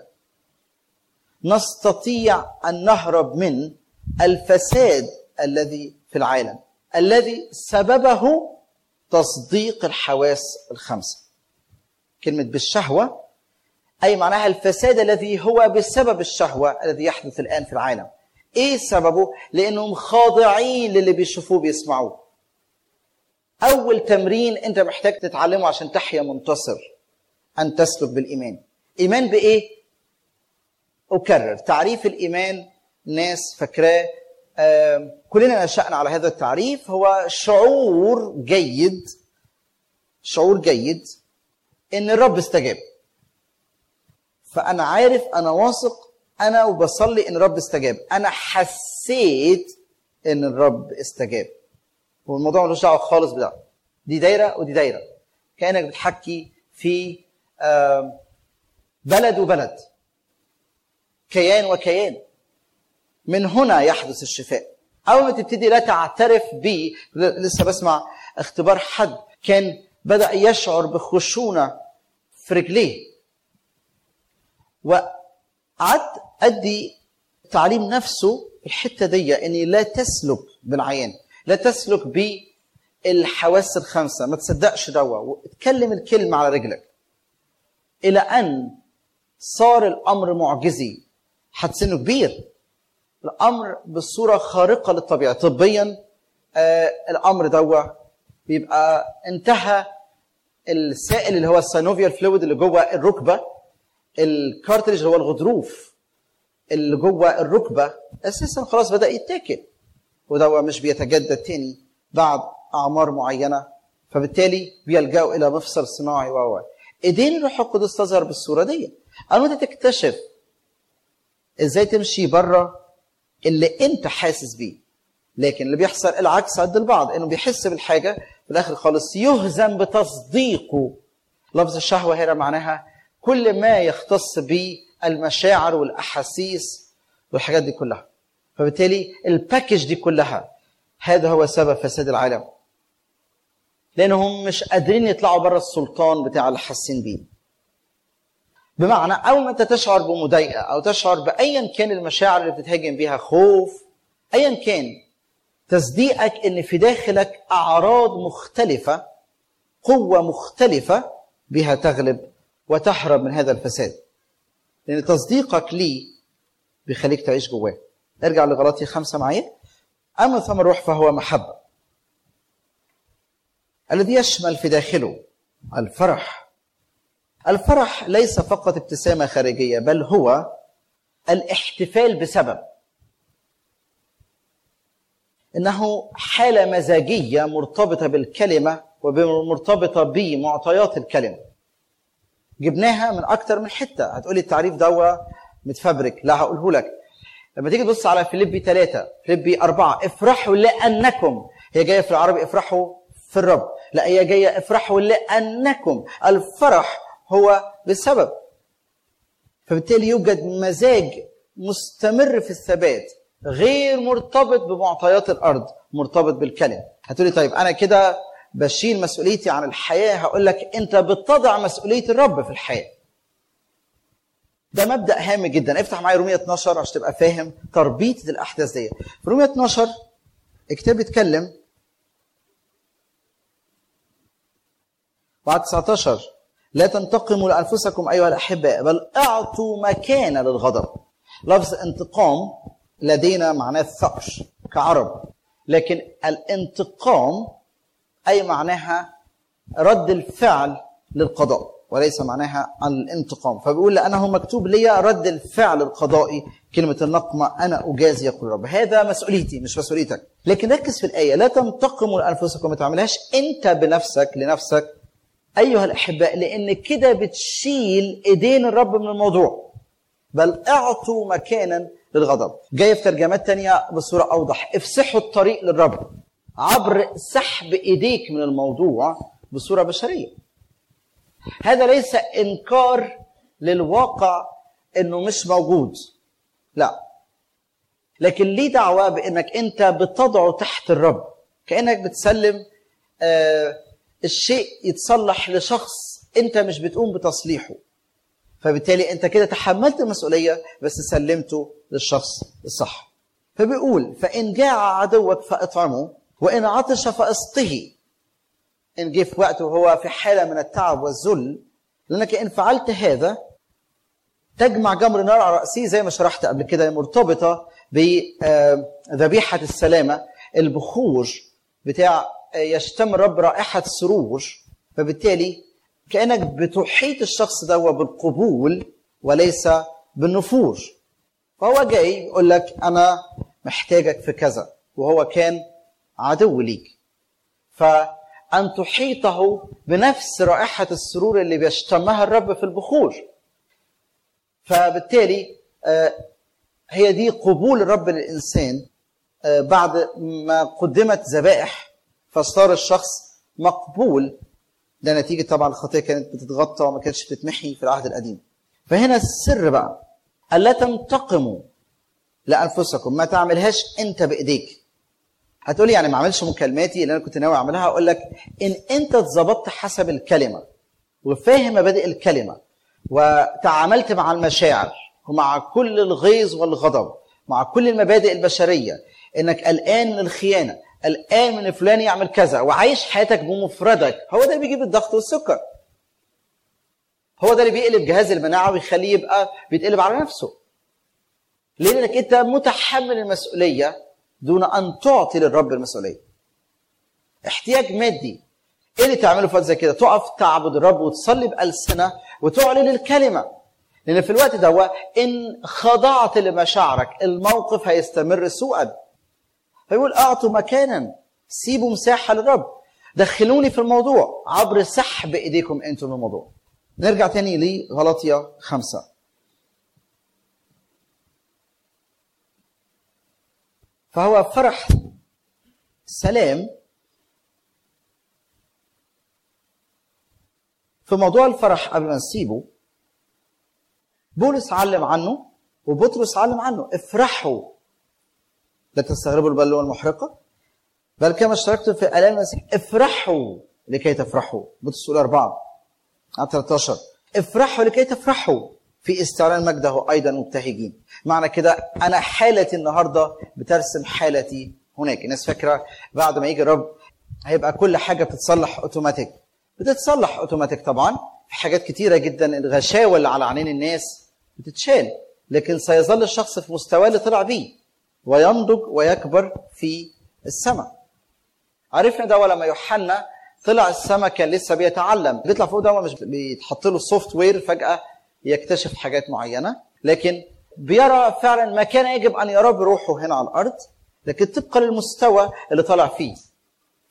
S2: نستطيع ان نهرب من الفساد الذي في العالم الذي سببه تصديق الحواس الخمسه كلمه بالشهوه اي معناها الفساد الذي هو بسبب الشهوه الذي يحدث الان في العالم ايه سببه لانهم خاضعين للي بيشوفوه بيسمعوه اول تمرين انت محتاج تتعلمه عشان تحيا منتصر ان تسلك بالايمان ايمان بايه اكرر تعريف الايمان ناس فاكراه كلنا نشأنا على هذا التعريف هو شعور جيد شعور جيد ان الرب استجاب فانا عارف انا واثق انا وبصلي ان الرب استجاب انا حسيت ان الرب استجاب والموضوع ملوش دعوه خالص بده دي دايره ودي دايره كانك بتحكي في بلد وبلد كيان وكيان من هنا يحدث الشفاء اول ما تبتدي لا تعترف ب لسه بسمع اختبار حد كان بدا يشعر بخشونه في رجليه وقعدت ادي تعليم نفسه الحته دي اني لا تسلك بالعيان لا تسلك بالحواس الخمسه ما تصدقش دوا واتكلم الكلمه على رجلك الى ان صار الامر معجزي حد سنه كبير الامر بصوره خارقه للطبيعه طبيا آه الامر دوا بيبقى انتهى السائل اللي هو السينوفيال فلويد اللي جوه الركبه الكارتريج اللي هو الغضروف اللي جوه الركبه اساسا خلاص بدا يتاكل وده مش بيتجدد تاني بعد اعمار معينه فبالتالي بيلجأوا الى مفصل صناعي و ايدين الروح القدس تظهر بالصوره دي اول ما تكتشف ازاي تمشي بره اللي انت حاسس بيه لكن اللي بيحصل العكس عند البعض انه بيحس بالحاجه في الاخر خالص يهزم بتصديقه لفظ الشهوه هنا معناها كل ما يختص بالمشاعر والاحاسيس والحاجات دي كلها فبالتالي الباكج دي كلها هذا هو سبب فساد العالم لانهم مش قادرين يطلعوا بره السلطان بتاع اللي حاسين بيه بمعنى اول ما انت تشعر بمضايقه او تشعر بايا كان المشاعر اللي بتتهاجم بيها خوف ايا كان تصديقك ان في داخلك اعراض مختلفه قوه مختلفه بها تغلب وتهرب من هذا الفساد لان تصديقك ليه بيخليك تعيش جواه ارجع لغلاطي خمسة معايا أما ثمر الروح فهو محبة الذي يشمل في داخله الفرح الفرح ليس فقط ابتسامة خارجية بل هو الاحتفال بسبب إنه حالة مزاجية مرتبطة بالكلمة ومرتبطة بمعطيات الكلمة جبناها من اكتر من حته هتقولي التعريف دوا متفبرك لا هقوله لك لما تيجي تبص على فيليبي ثلاثة فيليبي أربعة افرحوا لأنكم هي جاية في العربي افرحوا في الرب لا هي جاية افرحوا لأنكم الفرح هو بسبب فبالتالي يوجد مزاج مستمر في الثبات غير مرتبط بمعطيات الارض مرتبط بالكلمه هتقولي طيب انا كده بشيل مسؤوليتي عن الحياه هقول لك انت بتضع مسؤوليه الرب في الحياه ده مبدا هام جدا افتح معايا رومية 12 عشان تبقى فاهم تربيطه الاحداث دي في رومية 12 الكتاب بيتكلم بعد 19 لا تنتقموا لانفسكم ايها الاحباء بل اعطوا مكان للغضب لفظ انتقام لدينا معناه الثأر كعرب لكن الانتقام اي معناها رد الفعل للقضاء وليس معناها الانتقام فبيقول لانه مكتوب لي رد الفعل القضائي كلمه النقمه انا اجازي يقول الرب هذا مسؤوليتي مش مسؤوليتك لكن ركز في الايه لا تنتقموا لانفسكم ما تعملهاش انت بنفسك لنفسك ايها الاحباء لان كده بتشيل ايدين الرب من الموضوع بل اعطوا مكانا للغضب جاي في ترجمات تانية بصورة أوضح افسحوا الطريق للرب عبر سحب إيديك من الموضوع بصورة بشرية هذا ليس إنكار للواقع إنه مش موجود لا لكن ليه دعوة بإنك أنت بتضعه تحت الرب كأنك بتسلم آه الشيء يتصلح لشخص أنت مش بتقوم بتصليحه فبالتالي انت كده تحملت المسؤوليه بس سلمته للشخص الصح فبيقول فان جاع عدوك فاطعمه وان عطش فاسقه ان جه في وقت وهو في حاله من التعب والذل لانك ان فعلت هذا تجمع جمر نار على راسه زي ما شرحت قبل كده مرتبطه بذبيحه السلامه البخور بتاع يشتم الرب رائحه سرور فبالتالي كانك بتحيط الشخص ده بالقبول وليس بالنفور فهو جاي يقول لك انا محتاجك في كذا وهو كان عدو ليك فان تحيطه بنفس رائحه السرور اللي بيشتمها الرب في البخور فبالتالي هي دي قبول الرب للانسان بعد ما قدمت ذبائح فصار الشخص مقبول ده نتيجة طبعا الخطية كانت بتتغطى وما كانتش بتتمحي في العهد القديم فهنا السر بقى ألا تنتقموا لأنفسكم ما تعملهاش أنت بإيديك هتقولي يعني ما اعملش مكالماتي اللي انا كنت ناوي اعملها اقول لك ان انت اتظبطت حسب الكلمه وفاهم مبادئ الكلمه وتعاملت مع المشاعر ومع كل الغيظ والغضب مع كل المبادئ البشريه انك قلقان من الخيانه قلقان من فلان يعمل كذا وعايش حياتك بمفردك هو ده اللي بيجيب الضغط والسكر هو ده اللي بيقلب جهاز المناعه ويخليه يبقى بيتقلب على نفسه لانك انت متحمل المسؤوليه دون ان تعطي للرب المسؤوليه احتياج مادي ايه اللي تعمله في وقت زي كده تقف تعبد الرب وتصلي بالسنه وتعلن الكلمه لان في الوقت ده ان خضعت لمشاعرك الموقف هيستمر سوءا فيقول اعطوا مكانا سيبوا مساحه للرب دخلوني في الموضوع عبر سحب ايديكم انتم من الموضوع نرجع تاني لغلطية خمسة فهو فرح سلام في موضوع الفرح قبل ما نسيبه بولس علم عنه وبطرس علم عنه افرحوا لا تستغربوا البلوة المحرقة بل كما اشتركتم في آلام المسيح افرحوا لكي تفرحوا بطرس الأولى أربعة على 13 افرحوا لكي تفرحوا في استعلان مجده أيضا مبتهجين معنى كده أنا حالتي النهاردة بترسم حالتي هناك الناس فاكرة بعد ما يجي الرب هيبقى كل حاجة بتتصلح أوتوماتيك بتتصلح أوتوماتيك طبعا في حاجات كتيرة جدا الغشاوة اللي على عينين الناس بتتشال لكن سيظل الشخص في مستواه اللي طلع بيه وينضج ويكبر في السماء عرفنا ده لما يوحنا طلع السماء كان لسه بيتعلم بيطلع فوق ده مش بيتحط له السوفت وير فجاه يكتشف حاجات معينه لكن بيرى فعلا ما كان يجب ان يراه بروحه هنا على الارض لكن طبقا للمستوى اللي طلع فيه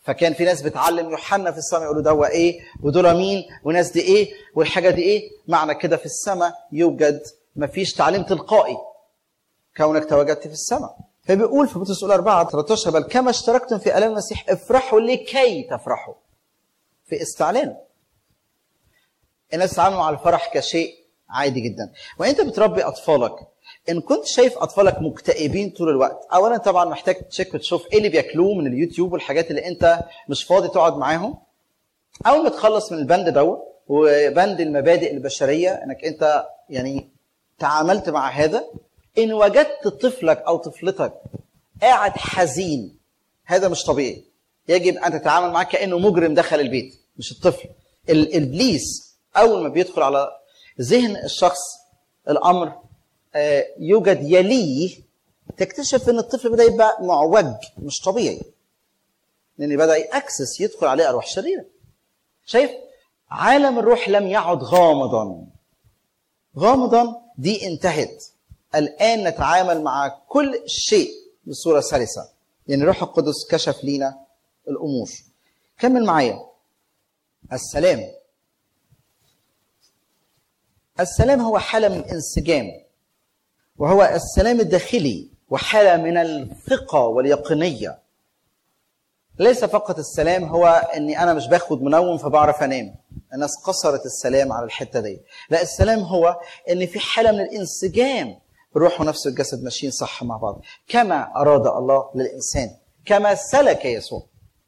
S2: فكان في ناس بتعلم يوحنا في السماء يقولوا ده ايه ودول مين وناس دي ايه والحاجه دي ايه معنى كده في السماء يوجد مفيش تعليم تلقائي كونك تواجدت في السماء فبيقول في بطرس الاولى 4 13 بل كما اشتركتم في الام المسيح افرحوا لكي تفرحوا في استعلان الناس تتعامل مع الفرح كشيء عادي جدا وانت بتربي اطفالك ان كنت شايف اطفالك مكتئبين طول الوقت اولا طبعا محتاج تشيك وتشوف ايه اللي بياكلوه من اليوتيوب والحاجات اللي انت مش فاضي تقعد معاهم اول ما تخلص من البند دوت وبند المبادئ البشريه انك انت يعني تعاملت مع هذا ان وجدت طفلك او طفلتك قاعد حزين هذا مش طبيعي يجب ان تتعامل معاه كانه مجرم دخل البيت مش الطفل الابليس اول ما بيدخل على ذهن الشخص الامر يوجد يليه تكتشف ان الطفل بدا يبقى معوج مش طبيعي لان بدا ياكسس يدخل عليه ارواح شريره شايف عالم الروح لم يعد غامضا غامضا دي انتهت الان نتعامل مع كل شيء بصوره سلسه يعني روح القدس كشف لينا الامور كمل معايا السلام السلام هو حاله من الانسجام وهو السلام الداخلي وحاله من الثقه واليقينيه ليس فقط السلام هو اني انا مش باخد منوم فبعرف انام الناس قصرت السلام على الحته دي لا السلام هو ان في حاله من الانسجام الروح ونفس الجسد ماشيين صح مع بعض كما اراد الله للانسان كما سلك يسوع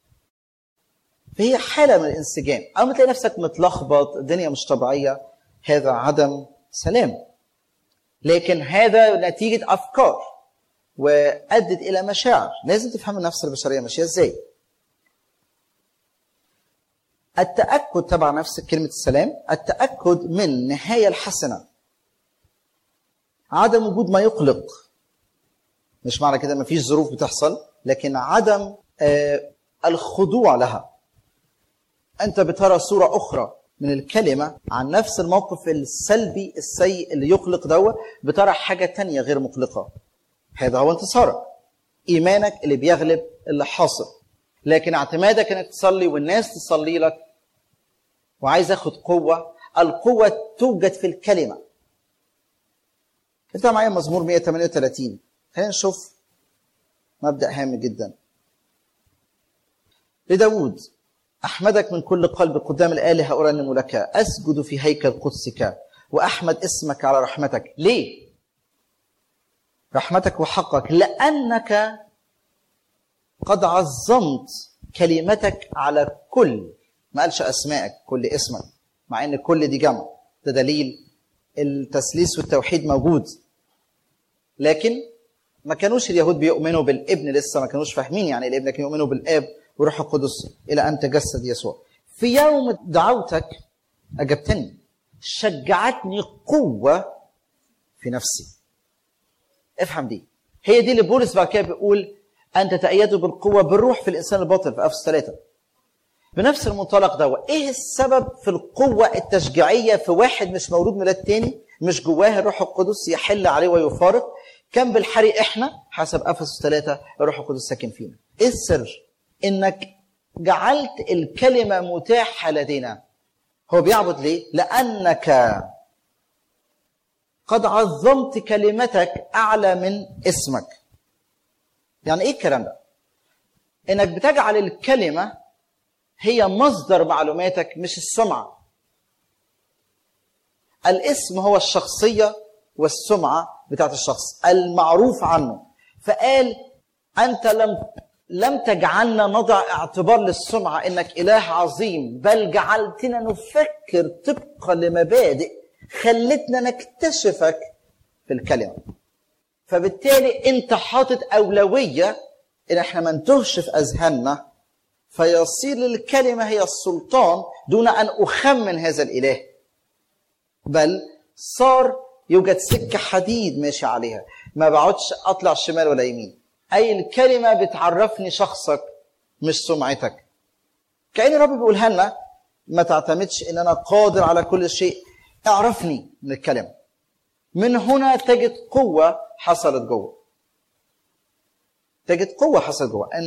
S2: فهي حاله من الانسجام اول ما تلاقي نفسك متلخبط الدنيا مش طبيعيه هذا عدم سلام لكن هذا نتيجه افكار وادت الى مشاعر لازم تفهم النفس البشريه ماشيه ازاي التاكد تبع نفس كلمه السلام التاكد من النهايه الحسنه عدم وجود ما يقلق مش معنى كده ما فيش ظروف بتحصل لكن عدم آه الخضوع لها انت بترى صوره اخرى من الكلمه عن نفس الموقف السلبي السيء اللي يقلق دوت بترى حاجه تانية غير مقلقه هذا هو انتصارك ايمانك اللي بيغلب اللي حاصل لكن اعتمادك انك تصلي والناس تصلي لك وعايز اخد قوه القوه توجد في الكلمه افتح معايا مزمور 138 خلينا نشوف مبدا هام جدا لداود احمدك من كل قلب قدام الالهه ارنم لك اسجد في هيكل قدسك واحمد اسمك على رحمتك ليه رحمتك وحقك لانك قد عظمت كلمتك على كل ما قالش اسمائك كل اسمك مع ان كل دي جمع ده دليل التثليث والتوحيد موجود لكن ما كانوش اليهود بيؤمنوا بالابن لسه ما كانوش فاهمين يعني الابن كانوا يؤمنوا بالاب وروح القدس الى ان تجسد يسوع في يوم دعوتك اجبتني شجعتني قوه في نفسي افهم دي هي دي اللي بولس بعد كده بيقول ان تتأيدوا بالقوه بالروح في الانسان الباطل في افس ثلاثه بنفس المنطلق ده ايه السبب في القوه التشجيعيه في واحد مش مولود ميلاد تاني مش جواه الروح القدس يحل عليه ويفارق كان بالحري احنا حسب افسس ثلاثه الروح القدس ساكن فينا ايه السر انك جعلت الكلمه متاحه لدينا هو بيعبد ليه لانك قد عظمت كلمتك اعلى من اسمك يعني ايه الكلام ده انك بتجعل الكلمه هي مصدر معلوماتك مش السمعه الاسم هو الشخصيه والسمعه بتاعت الشخص المعروف عنه فقال انت لم لم تجعلنا نضع اعتبار للسمعه انك اله عظيم بل جعلتنا نفكر طبقا لمبادئ خلتنا نكتشفك في الكلمه فبالتالي انت حاطط اولويه ان احنا ما نتهش في اذهاننا فيصير للكلمه هي السلطان دون ان اخمن هذا الاله بل صار يوجد سكه حديد ماشي عليها ما بقعدش اطلع شمال ولا يمين اي الكلمه بتعرفني شخصك مش سمعتك كأن الرب بيقولها لنا ما تعتمدش ان انا قادر على كل شيء اعرفني من الكلمه من هنا تجد قوه حصلت جوه تجد قوه حصلت جوه ان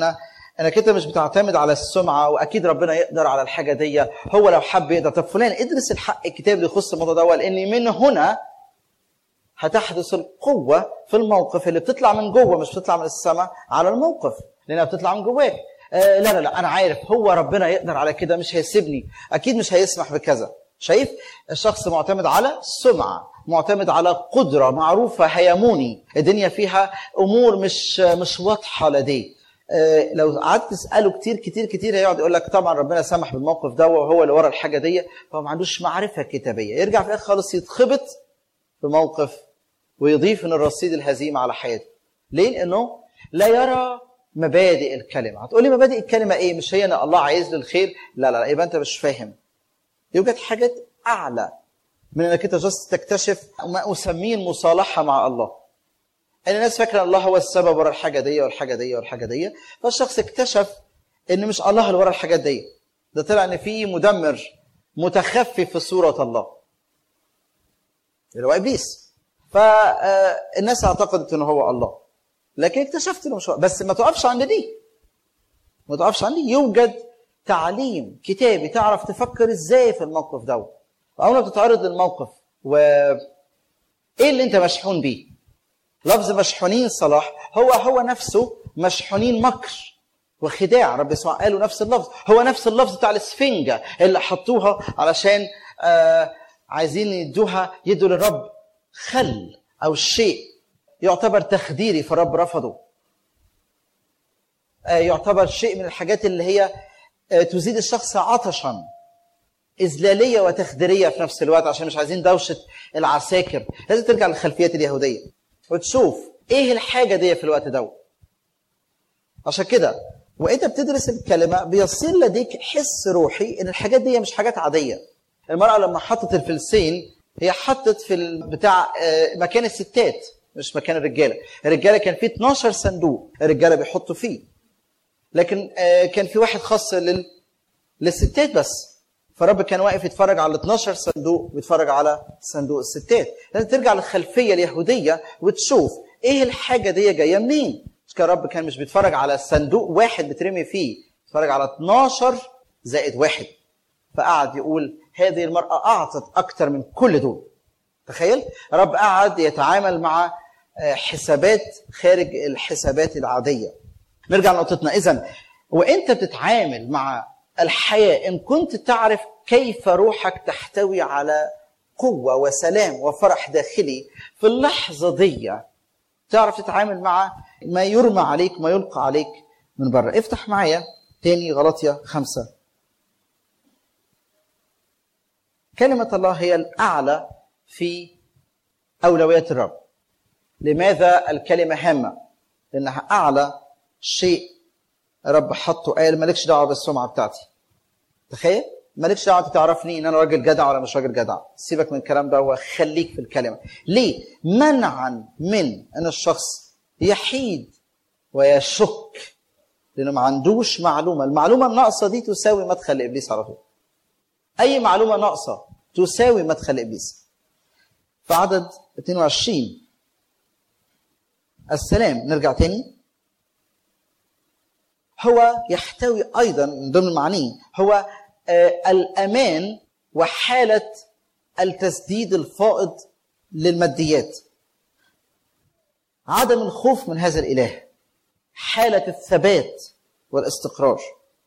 S2: انك انت مش بتعتمد على السمعه واكيد ربنا يقدر على الحاجه دي هو لو حب يقدر طب فلان ادرس الحق الكتاب اللي يخص الموضوع ده لان من هنا هتحدث القوه في الموقف اللي بتطلع من جوه مش بتطلع من السماء على الموقف لانها بتطلع من جواك آه لا لا لا انا عارف هو ربنا يقدر على كده مش هيسيبني اكيد مش هيسمح بكذا شايف الشخص معتمد على سمعه معتمد على قدره معروفه هيموني الدنيا فيها امور مش مش واضحه لديه آه، لو قعدت تساله كتير كتير كتير هيقعد يقول لك طبعا ربنا سمح بالموقف ده وهو اللي ورا الحاجه دي فهو ما عندوش معرفه كتابيه يرجع في الاخر خالص يتخبط في موقف ويضيف من الرصيد الهزيمه على حياته ليه لانه لا يرى مبادئ الكلمه هتقولي مبادئ الكلمه ايه مش هي ان الله عايز لي الخير لا لا لا يبقى انت مش فاهم يوجد حاجات اعلى من انك انت جست تكتشف ما اسميه المصالحه مع الله ان الناس فاكره الله هو السبب ورا الحاجه دي والحاجه دي والحاجه دي فالشخص اكتشف ان مش الله اللي ورا الحاجات دي ده طلع ان في مدمر متخفي في صوره الله اللي هو ابليس فالناس اعتقدت ان هو الله لكن اكتشفت انه مش هو بس ما تقفش عند دي ما تقفش عند دي يوجد تعليم كتابي تعرف تفكر ازاي في الموقف ده اول ما تتعرض للموقف و ايه اللي انت مشحون بيه لفظ مشحونين صلاح هو هو نفسه مشحونين مكر وخداع رب يسوع قالوا نفس اللفظ هو نفس اللفظ بتاع الاسفنجة اللي حطوها علشان آه عايزين يدوها يدوا للرب خل او شيء يعتبر تخديري فالرب رفضه آه يعتبر شيء من الحاجات اللي هي آه تزيد الشخص عطشا إذلالية وتخديرية في نفس الوقت عشان مش عايزين دوشة العساكر لازم ترجع للخلفيات اليهودية وتشوف ايه الحاجة دي في الوقت ده عشان كده وانت بتدرس الكلمة بيصير لديك حس روحي ان الحاجات دي مش حاجات عادية المرأة لما حطت الفلسين هي حطت في بتاع مكان الستات مش مكان الرجالة الرجالة كان فيه 12 صندوق الرجالة بيحطوا فيه لكن كان في واحد خاص لل... للستات بس فرب كان واقف يتفرج على 12 صندوق ويتفرج على صندوق الستات لازم ترجع للخلفيه اليهوديه وتشوف ايه الحاجه دي جايه منين مش كان رب كان مش بيتفرج على صندوق واحد بترمي فيه بيتفرج على 12 زائد واحد فقعد يقول هذه المراه اعطت اكتر من كل دول تخيل رب قعد يتعامل مع حسابات خارج الحسابات العاديه نرجع لنقطتنا اذا وانت بتتعامل مع الحياه ان كنت تعرف كيف روحك تحتوي على قوه وسلام وفرح داخلي في اللحظه دي تعرف تتعامل مع ما يرمى عليك ما يلقى عليك من بره افتح معايا تاني غلطية خمسة كلمة الله هي الأعلى في أولويات الرب لماذا الكلمة هامة لأنها أعلى شيء رب حطه قال مالكش دعوة بالسمعة بتاعتي تخيل مالكش دعوه انت تعرفني ان انا راجل جدع ولا مش راجل جدع سيبك من الكلام ده وخليك في الكلمه ليه منعا من ان الشخص يحيد ويشك لانه ما عندوش معلومه المعلومه الناقصه دي تساوي مدخل لابليس على طول اي معلومه ناقصه تساوي مدخل ابليس في عدد 22 السلام نرجع تاني هو يحتوي ايضا من ضمن معانيه هو الامان وحاله التسديد الفائض للماديات عدم الخوف من هذا الاله حاله الثبات والاستقرار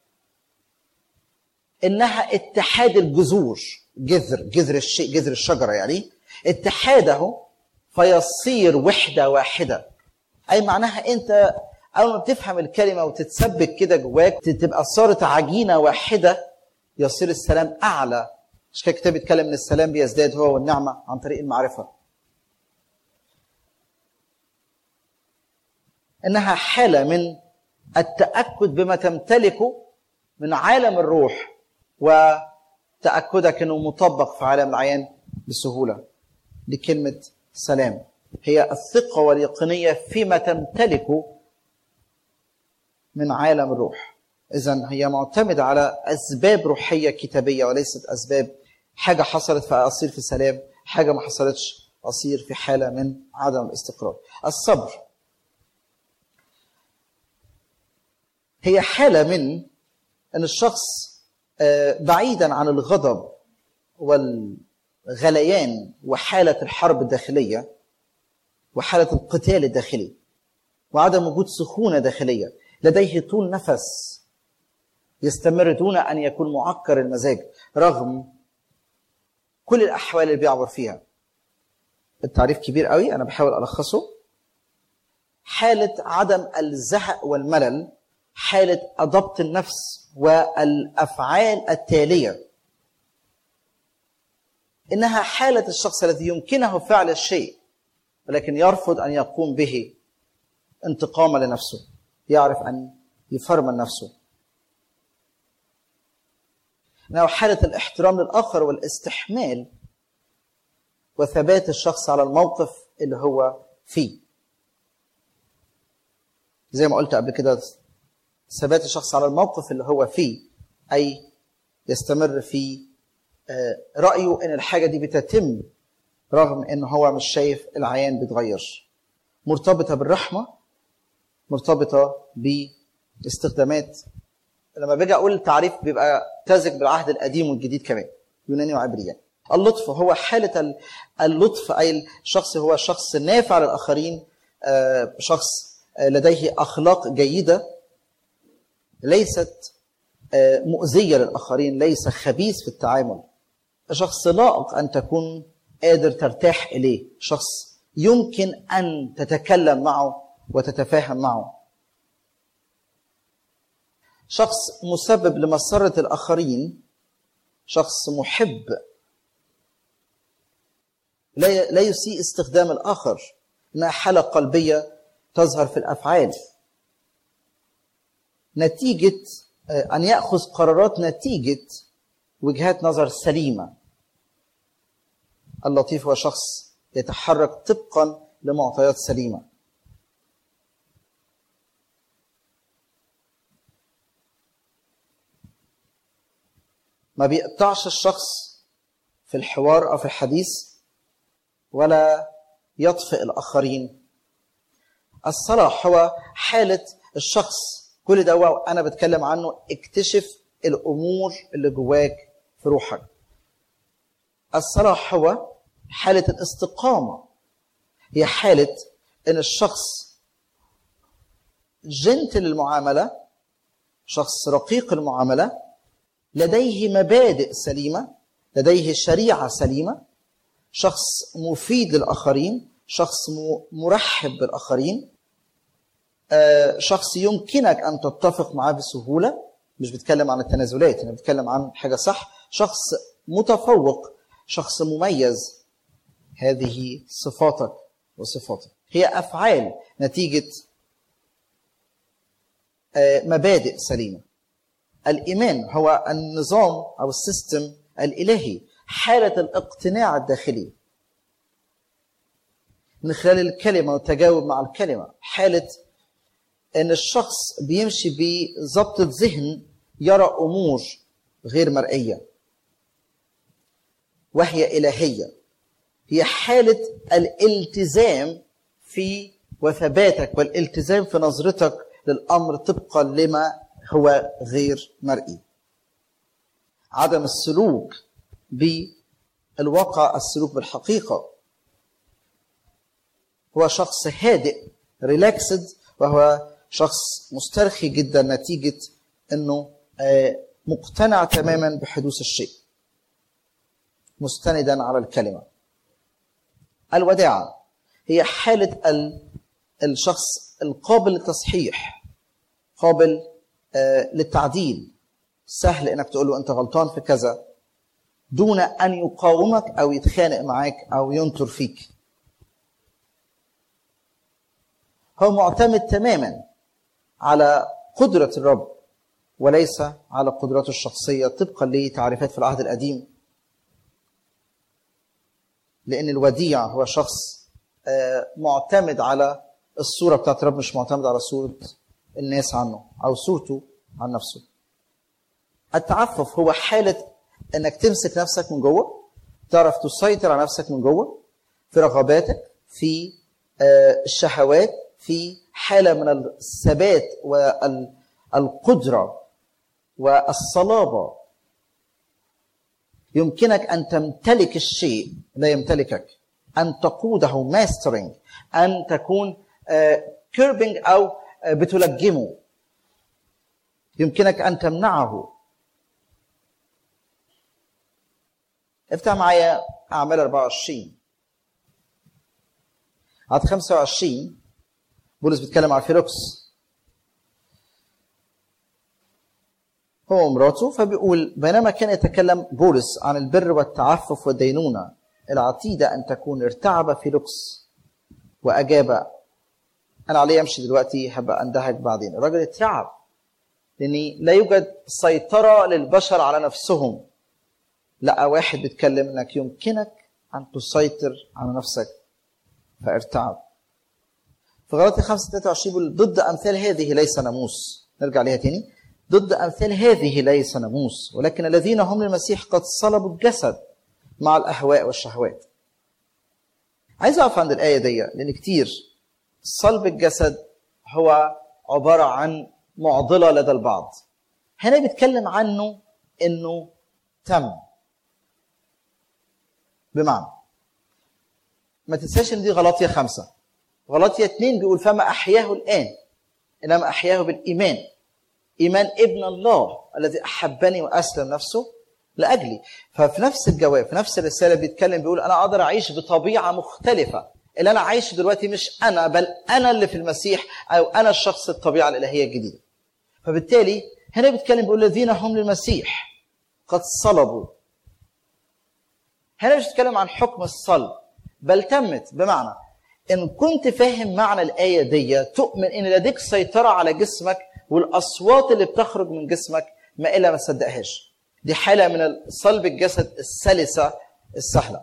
S2: انها اتحاد الجذور جذر جذر الشيء جذر الشجره يعني اتحاده فيصير وحده واحده اي معناها انت اول ما بتفهم الكلمه وتتثبت كده جواك تبقى صارت عجينه واحده يصير السلام اعلى مش كده الكتاب بيتكلم ان السلام بيزداد هو والنعمه عن طريق المعرفه انها حاله من التاكد بما تمتلكه من عالم الروح وتاكدك انه مطبق في عالم العيان بسهوله لكلمه سلام هي الثقه واليقينيه فيما تمتلكه من عالم الروح اذا هي معتمده على اسباب روحيه كتابيه وليست اسباب حاجه حصلت فاصير في سلام حاجه ما حصلتش اصير في حاله من عدم الاستقرار الصبر هي حاله من ان الشخص آه، بعيدا عن الغضب والغليان وحاله الحرب الداخليه وحاله القتال الداخلي وعدم وجود سخونه داخليه لديه طول نفس يستمر دون ان يكون معكر المزاج رغم كل الاحوال اللي بيعبر فيها التعريف كبير قوي انا بحاول الخصه حاله عدم الزهق والملل حاله ضبط النفس والافعال التاليه انها حاله الشخص الذي يمكنه فعل الشيء ولكن يرفض ان يقوم به انتقاما لنفسه يعرف ان يفرمل نفسه انه حاله الاحترام للاخر والاستحمال وثبات الشخص على الموقف اللي هو فيه زي ما قلت قبل كده ثبات الشخص على الموقف اللي هو فيه اي يستمر في آه، رايه ان الحاجه دي بتتم رغم ان هو مش شايف العيان بيتغير مرتبطه بالرحمه مرتبطه باستخدامات لما باجي اقول التعريف بيبقى تازج بالعهد القديم والجديد كمان يوناني وعبري يعني. اللطف هو حاله ال- اللطف اي الشخص هو شخص نافع للاخرين آه، شخص آه، لديه اخلاق جيده ليست آه، مؤذيه للاخرين ليس خبيث في التعامل شخص لائق ان تكون قادر ترتاح اليه شخص يمكن ان تتكلم معه وتتفاهم معه شخص مسبب لمسره الاخرين شخص محب لا لا يسيء استخدام الاخر انها حاله قلبيه تظهر في الافعال نتيجه آه، ان ياخذ قرارات نتيجه وجهات نظر سليمه اللطيف هو شخص يتحرك طبقا لمعطيات سليمه ما بيقطعش الشخص في الحوار او في الحديث ولا يطفئ الاخرين الصلاح هو حاله الشخص كل ده هو انا بتكلم عنه اكتشف الامور اللي جواك في روحك الصلاح هو حاله الاستقامه هي حاله ان الشخص جنتل المعامله شخص رقيق المعامله لديه مبادئ سليمه لديه شريعه سليمه شخص مفيد للاخرين شخص م- مرحب بالاخرين آه، شخص يمكنك ان تتفق معاه بسهوله مش بتكلم عن التنازلات انا بتكلم عن حاجه صح شخص متفوق شخص مميز هذه صفاتك وصفاتك هي افعال نتيجه آه، مبادئ سليمه الايمان هو النظام او السيستم الالهي حاله الاقتناع الداخلي من خلال الكلمه والتجاوب مع الكلمه حاله ان الشخص بيمشي بضبطه ذهن يرى امور غير مرئيه وهي الهيه هي حاله الالتزام في وثباتك والالتزام في نظرتك للامر طبقا لما هو غير مرئي عدم السلوك بالواقع السلوك بالحقيقه هو شخص هادئ ريلاكسد وهو شخص مسترخي جدا نتيجه انه آه، مقتنع تماما بحدوث الشيء مستندا على الكلمه الوداعه هي حاله ال- الشخص القابل للتصحيح قابل آه، للتعديل سهل انك تقول له انت غلطان في كذا دون ان يقاومك او يتخانق معاك او ينطر فيك هو معتمد تماما على قدرة الرب وليس على قدراته الشخصية طبقا لتعريفات في العهد القديم لأن الوديع هو شخص آه، معتمد على الصورة بتاعت الرب مش معتمد على صورة الناس عنه أو صورته عن نفسه التعفف هو حالة انك تمسك نفسك من جوه تعرف تسيطر على نفسك من جوه في رغباتك في آه، الشهوات في حالة من الثبات القدره والصلابه يمكنك ان تمتلك الشيء لا يمتلكك ان تقوده ماسترنج ان تكون كيربنج او آه، بتلجمه يمكنك ان تمنعه افتح معايا اعمال 24 عدد 25 بولس بيتكلم على فيلوكس هو ومراته فبيقول بينما كان يتكلم بولس عن البر والتعفف والدينونة العتيدة أن تكون ارتعب فيلوكس وأجاب أنا علي أمشي دلوقتي هبقى أندهك بعدين الراجل اترعب لأن لا يوجد سيطرة للبشر على نفسهم لقى واحد بيتكلم انك يمكنك ان تسيطر على نفسك فارتعب في غلطي 5 23 بيقول ضد امثال هذه ليس ناموس نرجع ليها تاني ضد امثال هذه ليس ناموس ولكن الذين هم للمسيح قد صلبوا الجسد مع الاهواء والشهوات عايز اقف عند الايه دي لان كتير صلب الجسد هو عباره عن معضله لدى البعض هنا بيتكلم عنه انه تم بمعنى ما تنساش ان دي غلطية خمسة غلطية اتنين بيقول فما أحياه الآن إنما أحياه بالإيمان إيمان ابن الله الذي أحبني وأسلم نفسه لأجلي ففي نفس الجواب في نفس الرسالة بيتكلم بيقول أنا أقدر أعيش بطبيعة مختلفة اللي أنا عايشه دلوقتي مش أنا بل أنا اللي في المسيح أو أنا الشخص الطبيعة الإلهية الجديدة فبالتالي هنا بيتكلم بيقول الذين هم للمسيح قد صلبوا هنا مش بتكلم عن حكم الصلب بل تمت بمعنى ان كنت فاهم معنى الايه دي تؤمن ان لديك سيطره على جسمك والاصوات اللي بتخرج من جسمك ما الا ما تصدقهاش دي حاله من صلب الجسد السلسه السهله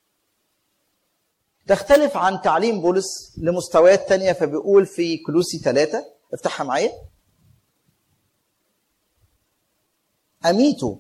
S2: تختلف عن تعليم بولس لمستويات تانية فبيقول في كلوسي ثلاثة افتحها معايا أميتوا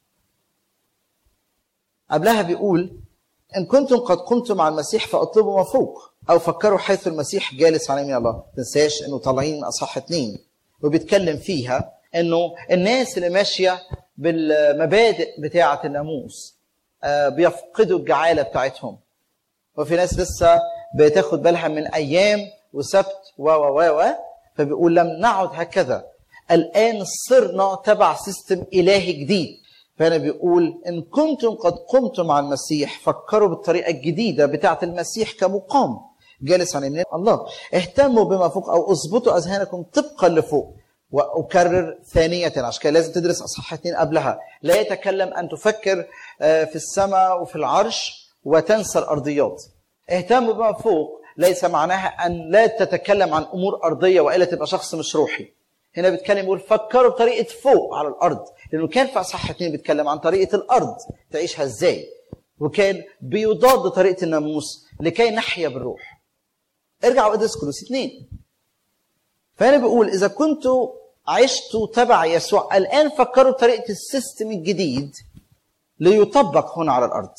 S2: قبلها بيقول إن كنتم قد قمتم مع المسيح فاطلبوا ما فوق أو فكروا حيث المسيح جالس على يمين الله تنساش إنه طالعين من أصح اتنين وبيتكلم فيها إنه الناس اللي ماشية بالمبادئ بتاعة الناموس آه، بيفقدوا الجعالة بتاعتهم وفي ناس لسه بتاخد بالها من أيام وسبت و و و و فبيقول لم نعد هكذا الآن صرنا تبع سيستم إلهي جديد فهنا بيقول إن كنتم قد قمتم مع المسيح فكروا بالطريقة الجديدة بتاعة المسيح كمقام جالس عن يمين الله اهتموا بما فوق أو اظبطوا أذهانكم طبقا لفوق وأكرر ثانية عشان كده لازم تدرس أصحاح اتنين قبلها لا يتكلم أن تفكر آه، في السماء وفي العرش وتنسى الأرضيات اهتموا بما فوق ليس معناها أن لا تتكلم عن أمور أرضية وإلا تبقى شخص مش روحي هنا بيتكلم يقول فكروا بطريقة فوق على الأرض لأنه كان في أصحاح اتنين بيتكلم عن طريقة الأرض تعيشها إزاي وكان بيضاد طريقة الناموس لكي نحيا بالروح ارجعوا ادرس كلوس اتنين فهنا بيقول إذا كنتوا عشتوا تبع يسوع الآن فكروا بطريقة السيستم الجديد ليطبق هنا على الأرض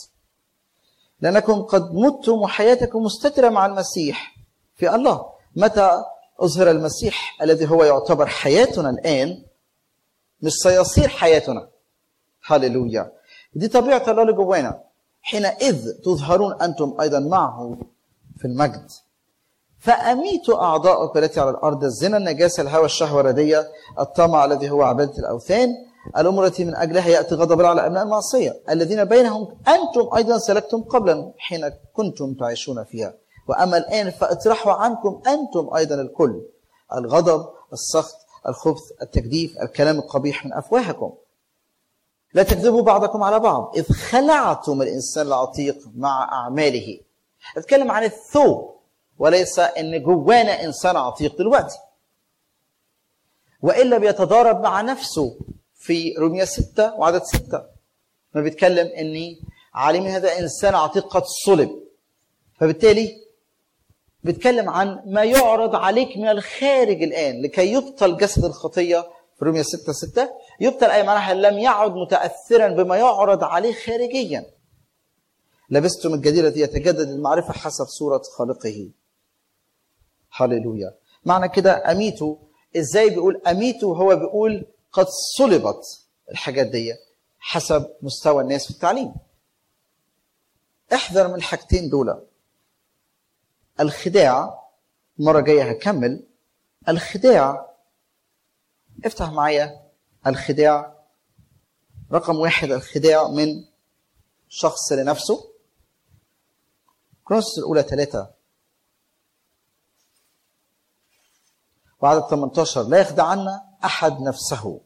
S2: لأنكم قد متم وحياتكم مستترة مع المسيح في الله متى أظهر المسيح الذي هو يعتبر حياتنا الآن مش سيصير حياتنا هللويا دي طبيعة الله اللي جوانا حينئذ تظهرون أنتم أيضا معه في المجد فأميتوا أعضاءكم التي على الأرض الزنا النجاسة الهوى الشهوة الردية الطمع الذي هو عبادة الأوثان الأمور التي من أجلها يأتي غضب الله على أبناء المعصية الذين بينهم أنتم أيضا سلكتم قبلا حين كنتم تعيشون فيها وأما الآن فاطرحوا عنكم أنتم أيضا الكل الغضب السخط الخبث التجديف الكلام القبيح من أفواهكم لا تكذبوا بعضكم على بعض إذ خلعتم الإنسان العتيق مع أعماله اتكلم عن الثوب وليس ان جوانا انسان عتيق دلوقتي والا بيتضارب مع نفسه في رومية ستة وعدد ستة ما بيتكلم اني عالمي هذا انسان عتيق قد صلب فبالتالي بيتكلم عن ما يعرض عليك من الخارج الان لكي يبطل جسد الخطيه في رومية ستة ستة يبطل اي معناها لم يعد متاثرا بما يعرض عليه خارجيا لبستم الجديد الذي يتجدد المعرفه حسب صوره خالقه هللويا معنى كده اميتوا ازاي بيقول اميت وهو بيقول قد صلبت الحاجات دي حسب مستوى الناس في التعليم احذر من الحاجتين دول الخداع المرة الجاية هكمل الخداع افتح معايا الخداع رقم واحد الخداع من شخص لنفسه كرونس الأولى ثلاثة وعدد 18 لا يخدعن أحد نفسه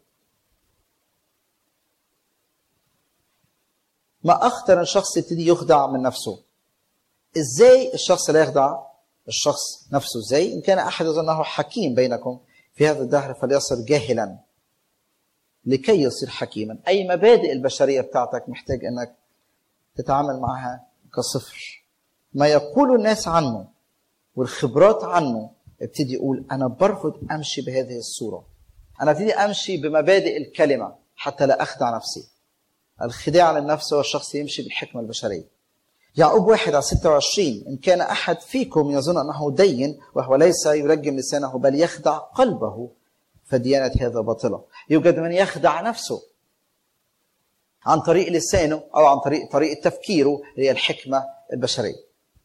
S2: ما أخطر ان شخص يبتدي يخدع من نفسه ازاي الشخص لا يخدع الشخص نفسه ازاي ان كان احد يظنه حكيم بينكم في هذا الدهر فليصر جاهلا لكي يصير حكيما اي مبادئ البشريه بتاعتك محتاج انك تتعامل معها كصفر ما يقول الناس عنه والخبرات عنه ابتدي يقول انا برفض امشي بهذه الصوره انا ابتدي امشي بمبادئ الكلمه حتى لا اخدع نفسي الخداع للنفس هو الشخص يمشي بالحكمه البشريه يعقوب واحد على 26 إن كان أحد فيكم يظن أنه دين وهو ليس يرجم لسانه بل يخدع قلبه فديانة هذا باطلة يوجد من يخدع نفسه عن طريق لسانه أو عن طريق طريقة تفكيره هي الحكمة البشرية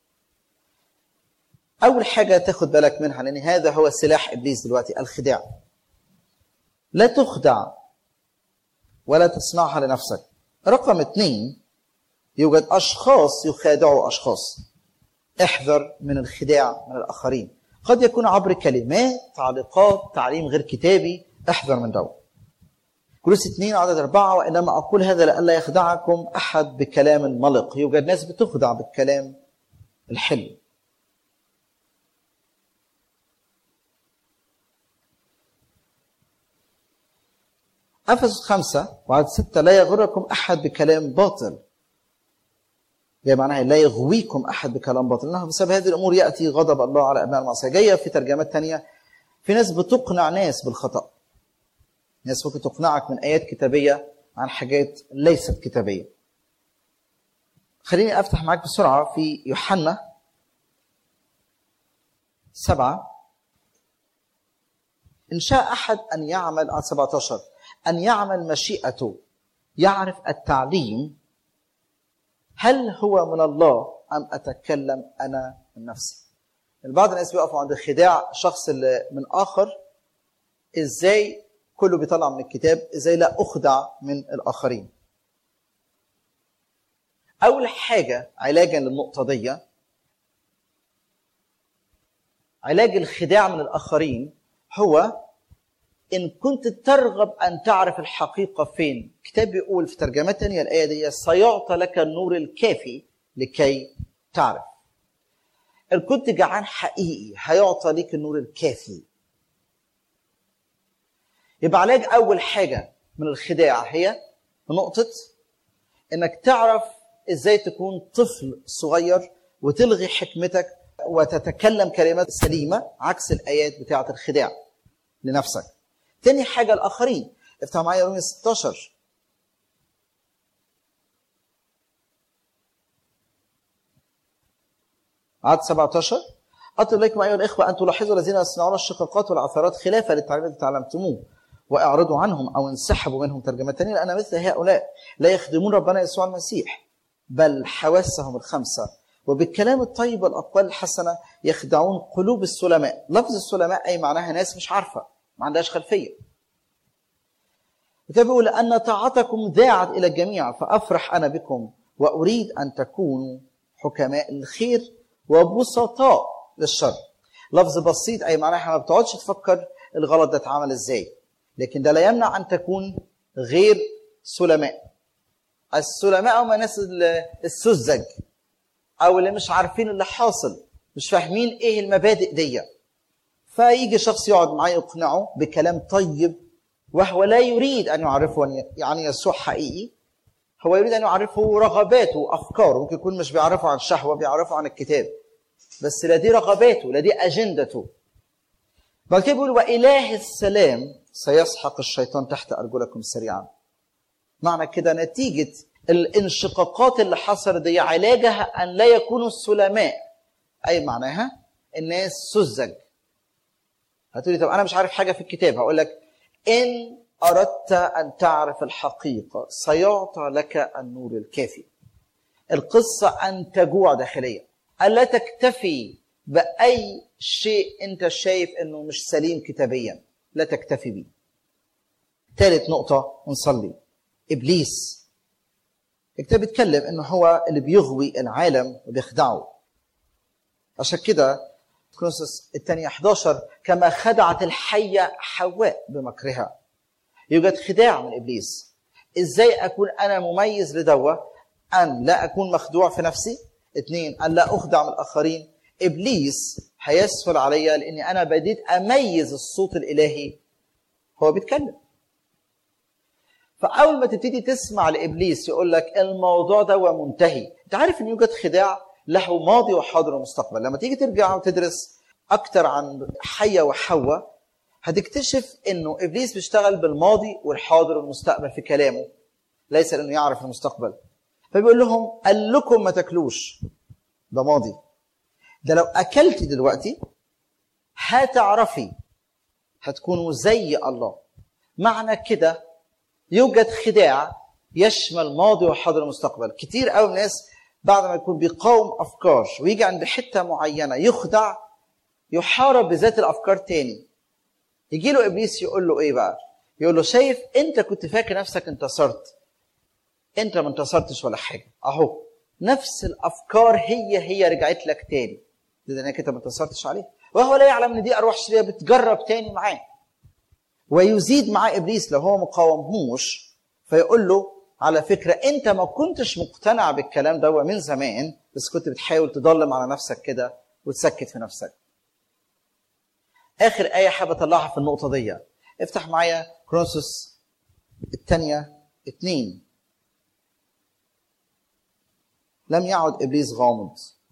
S2: أول حاجة تاخد بالك منها لأن هذا هو سلاح إبليس دلوقتي الخداع لا تخدع ولا تصنعها لنفسك رقم اثنين يوجد أشخاص يخادعوا أشخاص احذر من الخداع من الآخرين قد يكون عبر كلمات تعليقات تعليم غير كتابي احذر من ده كروس اثنين عدد أربعة وإنما أقول هذا لئلا يخدعكم أحد بكلام ملق يوجد ناس بتخدع بالكلام الحلو أفسس خمسة وعدد ستة لا يغركم أحد بكلام باطل جاي معناها لا يغويكم احد بكلام باطل انه بسبب هذه الامور ياتي غضب الله على ابناء المعصيه جايه في ترجمات تانية في ناس بتقنع ناس بالخطا ناس ممكن تقنعك من ايات كتابيه عن حاجات ليست كتابيه خليني افتح معاك بسرعه في يوحنا سبعة إن شاء أحد أن يعمل على 17 أن يعمل مشيئته يعرف التعليم هل هو من الله ام اتكلم انا من نفسي بعض الناس بيقفوا عند خداع شخص اللي من اخر ازاي كله بيطلع من الكتاب ازاي لا اخدع من الاخرين اول حاجه علاجا للنقطه دي علاج الخداع من الاخرين هو إن كنت ترغب أن تعرف الحقيقة فين كتاب بيقول في ترجمة تانية الآية دي سيعطى لك النور الكافي لكي تعرف إن كنت جعان حقيقي هيعطى لك النور الكافي يبقى علاج أول حاجة من الخداع هي نقطة إنك تعرف إزاي تكون طفل صغير وتلغي حكمتك وتتكلم كلمات سليمة عكس الآيات بتاعة الخداع لنفسك تاني حاجة الآخرين افتح معايا رومية 16 عدد 17 أطلب إليكم أيها الإخوة أن تلاحظوا الذين يصنعون الشقاقات والعثرات خلافا للتعليمات التي تعلمتموه وأعرضوا عنهم أو انسحبوا منهم ترجمة تانية لأن مثل هؤلاء لا يخدمون ربنا يسوع المسيح بل حواسهم الخمسة وبالكلام الطيب والأقوال الحسنة يخدعون قلوب السلماء لفظ السلماء أي معناها ناس مش عارفة ما عندهاش خلفيه الكتاب بيقول أن طاعتكم ذاعت إلى الجميع فأفرح أنا بكم وأريد أن تكونوا حكماء الخير وبسطاء للشر لفظ بسيط أي معناها ما بتقعدش تفكر الغلط ده اتعمل إزاي لكن ده لا يمنع أن تكون غير سلماء السلماء هم الناس السذج أو اللي مش عارفين اللي حاصل مش فاهمين إيه المبادئ دي فيجي شخص يقعد معاه يقنعه بكلام طيب وهو لا يريد ان يعرفه يعني يسوع حقيقي هو يريد ان يعرفه رغباته وافكاره ممكن يكون مش بيعرفه عن الشهوه بيعرفه عن الكتاب بس لا دي رغباته لا دي اجندته بعد كده بيقول واله السلام سيسحق الشيطان تحت ارجلكم سريعا معنى كده نتيجه الانشقاقات اللي حصلت دي علاجها ان لا يكونوا السلماء اي معناها الناس سذج هتقولي طب انا مش عارف حاجه في الكتاب هقول لك ان اردت ان تعرف الحقيقه سيعطى لك النور الكافي القصه ان تجوع داخليا الا تكتفي باي شيء انت شايف انه مش سليم كتابيا لا تكتفي به ثالث نقطه ونصلي ابليس الكتاب بيتكلم انه هو اللي بيغوي العالم وبيخدعه عشان كده كرونسوس الثانية 11 كما خدعت الحية حواء بمكرها يوجد خداع من إبليس إزاي أكون أنا مميز لدوا أن لا أكون مخدوع في نفسي اثنين أن لا أخدع من الآخرين إبليس هيسهل عليا لأني أنا بديت أميز الصوت الإلهي هو بيتكلم فأول ما تبتدي تسمع لإبليس يقول لك الموضوع ده منتهي أنت عارف أن يوجد خداع له ماضي وحاضر ومستقبل لما تيجي ترجع وتدرس اكتر عن حية وحواء هتكتشف انه ابليس بيشتغل بالماضي والحاضر والمستقبل في كلامه ليس لانه يعرف المستقبل فبيقول لهم قال لكم ما تاكلوش ده ماضي ده لو اكلتي دلوقتي هتعرفي هتكونوا زي الله معنى كده يوجد خداع يشمل ماضي وحاضر ومستقبل كتير قوي ناس بعد ما يكون بيقاوم افكار ويجي عند حته معينه يخدع يحارب بذات الافكار تاني يجي له ابليس يقول له ايه بقى يقول له شايف انت كنت فاكر نفسك انتصرت انت ما انتصرتش ولا حاجه اهو نفس الافكار هي هي رجعت لك تاني لانك انت ما انتصرتش عليها وهو لا يعلم ان دي ارواح شريره بتجرب تاني معاه ويزيد معاه ابليس لو هو مقاومهوش فيقول له على فكرة أنت ما كنتش مقتنع بالكلام ده من زمان بس كنت بتحاول تضلم على نفسك كده وتسكت في نفسك. آخر آية حابة أطلعها في النقطة دي. افتح معايا كرونسوس الثانية اتنين. لم يعد إبليس غامض.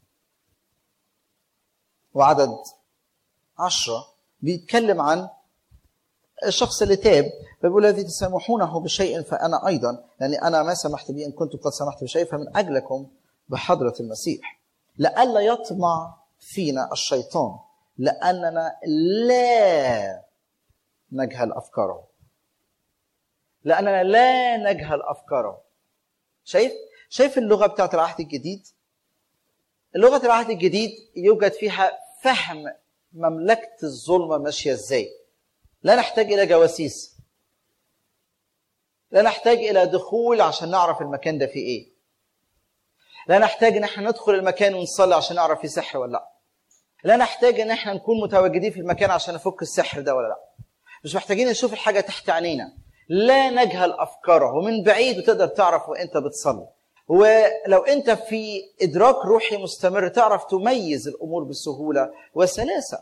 S2: وعدد عشرة بيتكلم عن الشخص اللي تاب فبيقول الذي تسامحونه بشيء فانا ايضا لاني انا ما سمحت به ان كنت قد سمحت بشيء فمن اجلكم بحضره المسيح لئلا يطمع فينا الشيطان لاننا لا نجهل افكاره لاننا لا نجهل افكاره شايف شايف اللغه بتاعت العهد الجديد لغه العهد الجديد يوجد فيها فهم مملكه الظلمه ماشيه ازاي لا نحتاج الى جواسيس لا نحتاج الى دخول عشان نعرف المكان ده فيه ايه لا نحتاج ان احنا ندخل المكان ونصلي عشان نعرف فيه سحر ولا لا لا نحتاج ان احنا نكون متواجدين في المكان عشان نفك السحر ده ولا لا مش محتاجين نشوف الحاجه تحت عينينا لا نجهل افكاره ومن بعيد وتقدر تعرف وانت بتصلي ولو انت في ادراك روحي مستمر تعرف تميز الامور بسهوله وسلاسه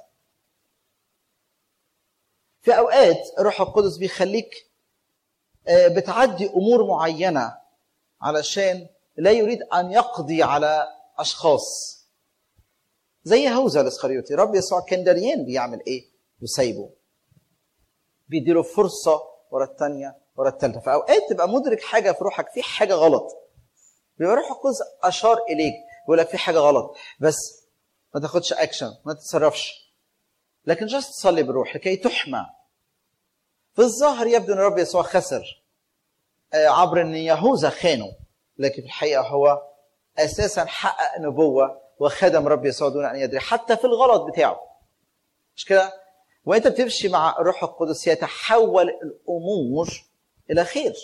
S2: في اوقات الروح القدس بيخليك بتعدي امور معينه علشان لا يريد ان يقضي على اشخاص زي يهوذا الاسخريوطي رب يسوع كان دريان بيعمل ايه وسايبه بيديله فرصه ورا الثانيه ورا الثالثه في اوقات تبقى مدرك حاجه في روحك في حاجه غلط بيبقى روح القدس اشار اليك بيقول لك في حاجه غلط بس ما تاخدش اكشن ما تتصرفش لكن جاست تصلي بالروح لكي تحمى في الظاهر يبدو ان الرب يسوع خسر عبر ان يهوذا خانه لكن في الحقيقه هو اساسا حقق نبوه وخدم رب يسوع دون ان يدري حتى في الغلط بتاعه مش كده وانت بتمشي مع الروح القدس يتحول الامور الى خير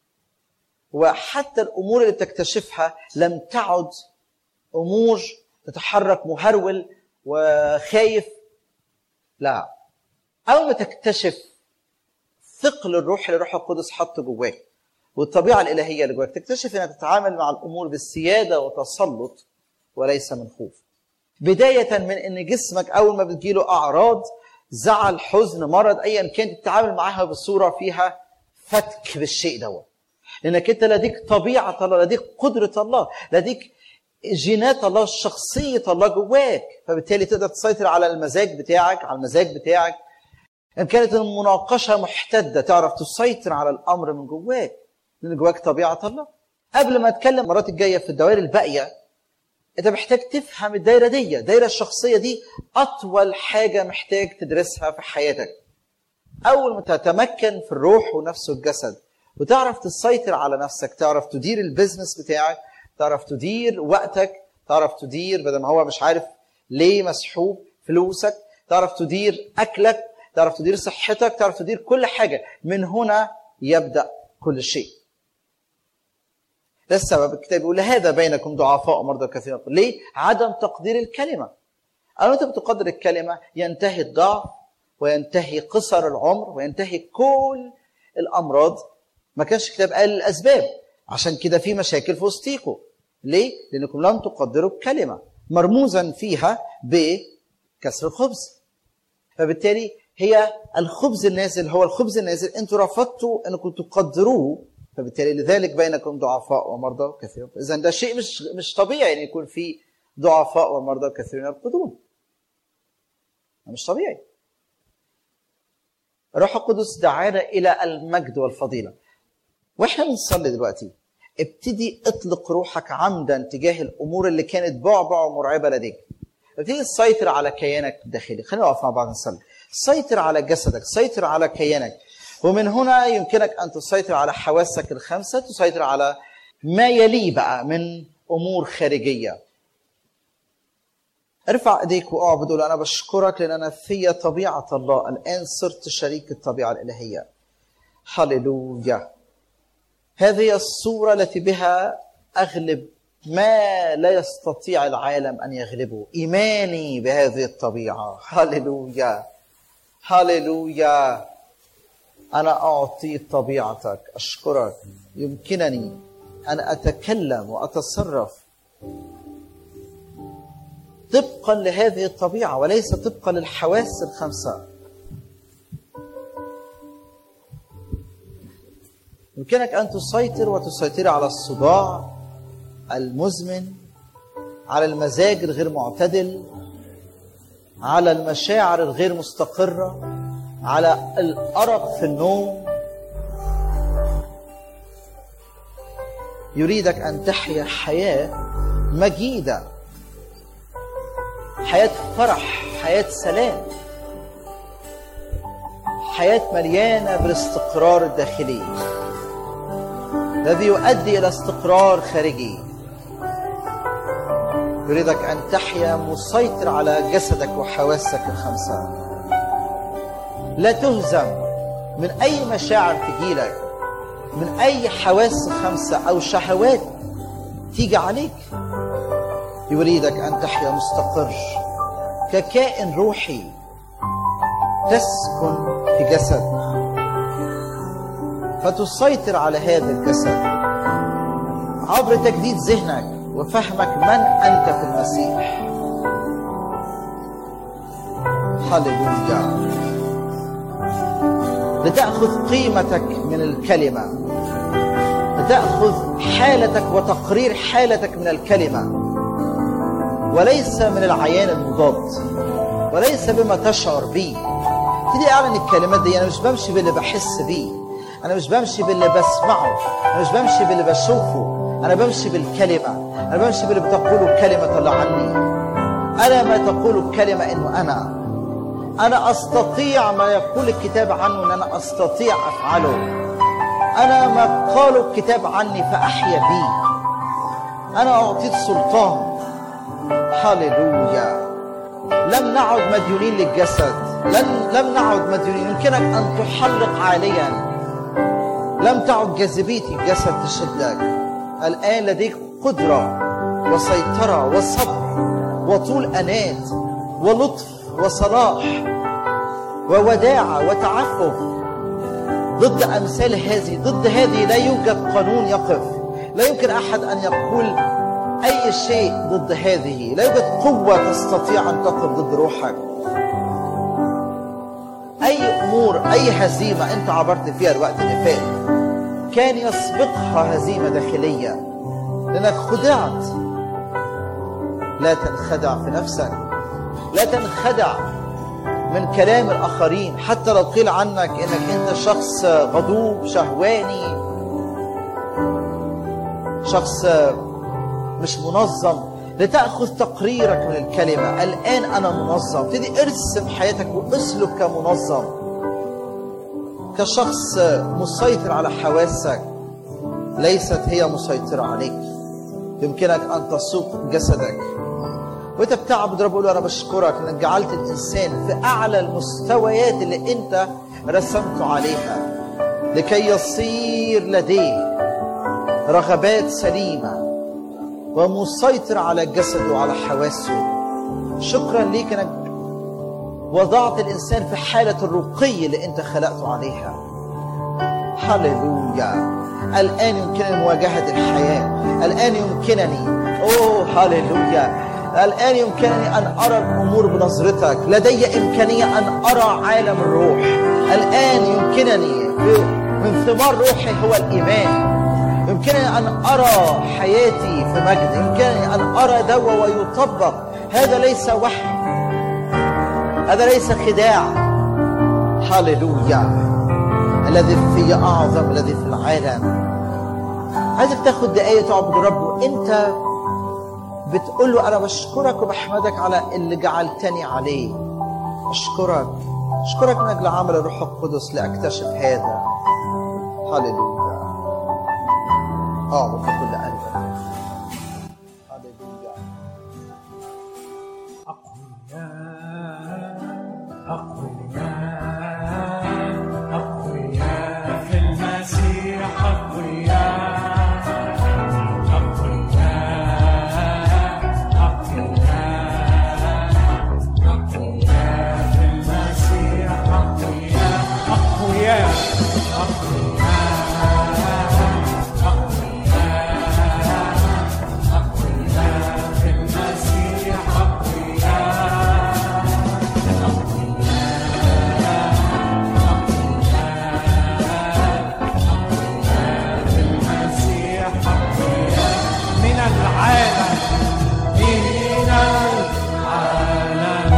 S2: وحتى الامور اللي بتكتشفها لم تعد امور تتحرك مهرول وخايف لا اول ما تكتشف ثقل الروح اللي الروح القدس حطه جواك والطبيعه الالهيه اللي جواك تكتشف انك تتعامل مع الامور بالسياده وتسلط وليس من خوف بدايه من ان جسمك اول ما بتجيله اعراض زعل حزن مرض ايا كان تتعامل معاها بصوره فيها فتك بالشيء دوت لانك انت لديك طبيعه الله لديك قدره الله لديك جينات الله شخصيه الله جواك فبالتالي تقدر تسيطر على المزاج بتاعك على المزاج بتاعك ان كانت المناقشه محتده تعرف تسيطر على الامر من جواك لان جواك طبيعه الله قبل ما اتكلم المرات الجايه في الدوائر الباقيه انت محتاج تفهم الدايره دي الدايره الشخصيه دي اطول حاجه محتاج تدرسها في حياتك اول ما تتمكن في الروح ونفس الجسد وتعرف تسيطر على نفسك تعرف تدير البيزنس بتاعك تعرف تدير وقتك تعرف تدير بدل ما هو مش عارف ليه مسحوب فلوسك تعرف تدير اكلك تعرف تدير صحتك تعرف تدير كل حاجه من هنا يبدا كل شيء ده السبب الكتاب يقول لهذا بينكم ضعفاء ومرضى كثيرون ليه عدم تقدير الكلمه أول أنت بتقدر الكلمة ينتهي الضعف وينتهي قصر العمر وينتهي كل الأمراض ما كانش الكتاب قال الأسباب عشان كده في مشاكل في وسطيكم ليه؟ لأنكم لم تقدروا الكلمة مرموزا فيها بكسر الخبز فبالتالي هي الخبز النازل هو الخبز النازل انتوا رفضتوا انكم تقدروه فبالتالي لذلك بينكم ضعفاء ومرضى كثيرون اذا ده شيء مش مش طبيعي ان يكون في ضعفاء ومرضى كثيرون يرقدون مش طبيعي الروح القدس دعانا الى المجد والفضيله واحنا بنصلي دلوقتي ابتدي اطلق روحك عمدا تجاه الامور اللي كانت بعبع ومرعبه لديك ابتدي تسيطر على كيانك الداخلي خلينا نقف مع بعض نصلي سيطر على جسدك سيطر على كيانك ومن هنا يمكنك ان تسيطر على حواسك الخمسه تسيطر على ما يليه بقى من امور خارجيه ارفع ايديك واعبد قول انا بشكرك لان انا في طبيعه الله الان صرت شريك الطبيعه الالهيه هللويا هذه الصوره التي بها اغلب ما لا يستطيع العالم ان يغلبه ايماني بهذه الطبيعه هللويا هللويا انا اعطي طبيعتك اشكرك يمكنني ان اتكلم واتصرف طبقا لهذه الطبيعه وليس طبقا للحواس الخمسه يمكنك ان تسيطر وتسيطر على الصداع المزمن على المزاج الغير معتدل على المشاعر الغير مستقره على الارق في النوم يريدك ان تحيا حياه مجيده حياه فرح حياه سلام حياه مليانه بالاستقرار الداخلي الذي يؤدي الى استقرار خارجي يريدك ان تحيا مسيطر على جسدك وحواسك الخمسه لا تهزم من اي مشاعر تجيلك من اي حواس خمسه او شهوات تيجي عليك يريدك ان تحيا مستقر ككائن روحي تسكن في جسد فتسيطر على هذا الجسد عبر تجديد ذهنك وفهمك من انت في المسيح هللويا لتاخذ قيمتك من الكلمه لتاخذ حالتك وتقرير حالتك من الكلمه وليس من العيان المضاد وليس بما تشعر به ابتدي اعلن الكلمات دي انا مش بمشي باللي بحس بيه انا مش بمشي باللي بسمعه انا مش بمشي باللي بشوفه انا بمشي بالكلمه انا بمشي باللي بتقوله الكلمه الله عني انا ما تقول الكلمه انه انا انا استطيع ما يقول الكتاب عنه ان انا استطيع افعله انا ما قال الكتاب عني فاحيا به انا اعطيت سلطان هللويا لم نعد مديونين للجسد لن لم نعد مديونين يمكنك ان تحلق عاليا لم تعد جاذبيه الجسد تشدك الان لديك قدره وسيطره وصبر وطول انات ولطف وصلاح ووداعه وتعفف ضد امثال هذه ضد هذه لا يوجد قانون يقف لا يمكن احد ان يقول اي شيء ضد هذه لا يوجد قوه تستطيع ان تقف ضد روحك اي امور اي هزيمه انت عبرت فيها الوقت اللي فات كان يسبقها هزيمه داخليه لانك خدعت لا تنخدع في نفسك لا تنخدع من كلام الاخرين حتى لو قيل عنك انك انت شخص غضوب شهواني شخص مش منظم لتأخذ تقريرك من الكلمة الآن أنا منظم ابتدي ارسم حياتك واسلك كمنظم كشخص مسيطر على حواسك ليست هي مسيطرة عليك يمكنك أن تسوق جسدك وانت بتعبد رب قول انا بشكرك انك جعلت الانسان في اعلى المستويات اللي انت رسمته عليها لكي يصير لديه رغبات سليمه ومسيطر على جسده وعلى حواسه شكرا ليك انك وضعت الانسان في حاله الرقي اللي انت خلقته عليها هللويا الان يمكنني مواجهه الحياه الان يمكنني اوه هللويا الآن يمكنني أن أرى الأمور بنظرتك لدي إمكانية أن أرى عالم الروح الآن يمكنني من ثمار روحي هو الإيمان يمكنني أن أرى حياتي في مجد يمكنني أن أرى دوا ويطبق هذا ليس وحي هذا ليس خداع هللويا الذي في أعظم الذي في العالم عايزك تاخد دقايق تعبد الرب وانت بتقول له انا بشكرك وبحمدك على اللي جعلتني عليه اشكرك اشكرك من اجل عمل الروح القدس لاكتشف هذا هللويا اه بكل قلبك هللويا
S3: أقوياء أقوياء في المسيح أقوياء أقوياء أقوياء أقوياء في المسيح أقوياء أقوياء أقوياء في المسيح أقوياء المسيح أقوياء من العالم من العالم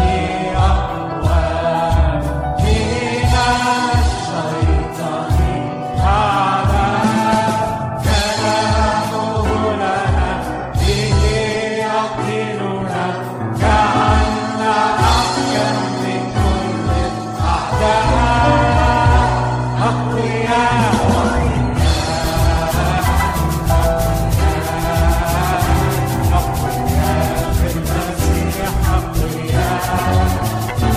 S3: أقوى من الشيطان أعلى كلامه لنا به يقتلنا كأن أحكم من كل الأعداء أقوياء في المسيح أقوياء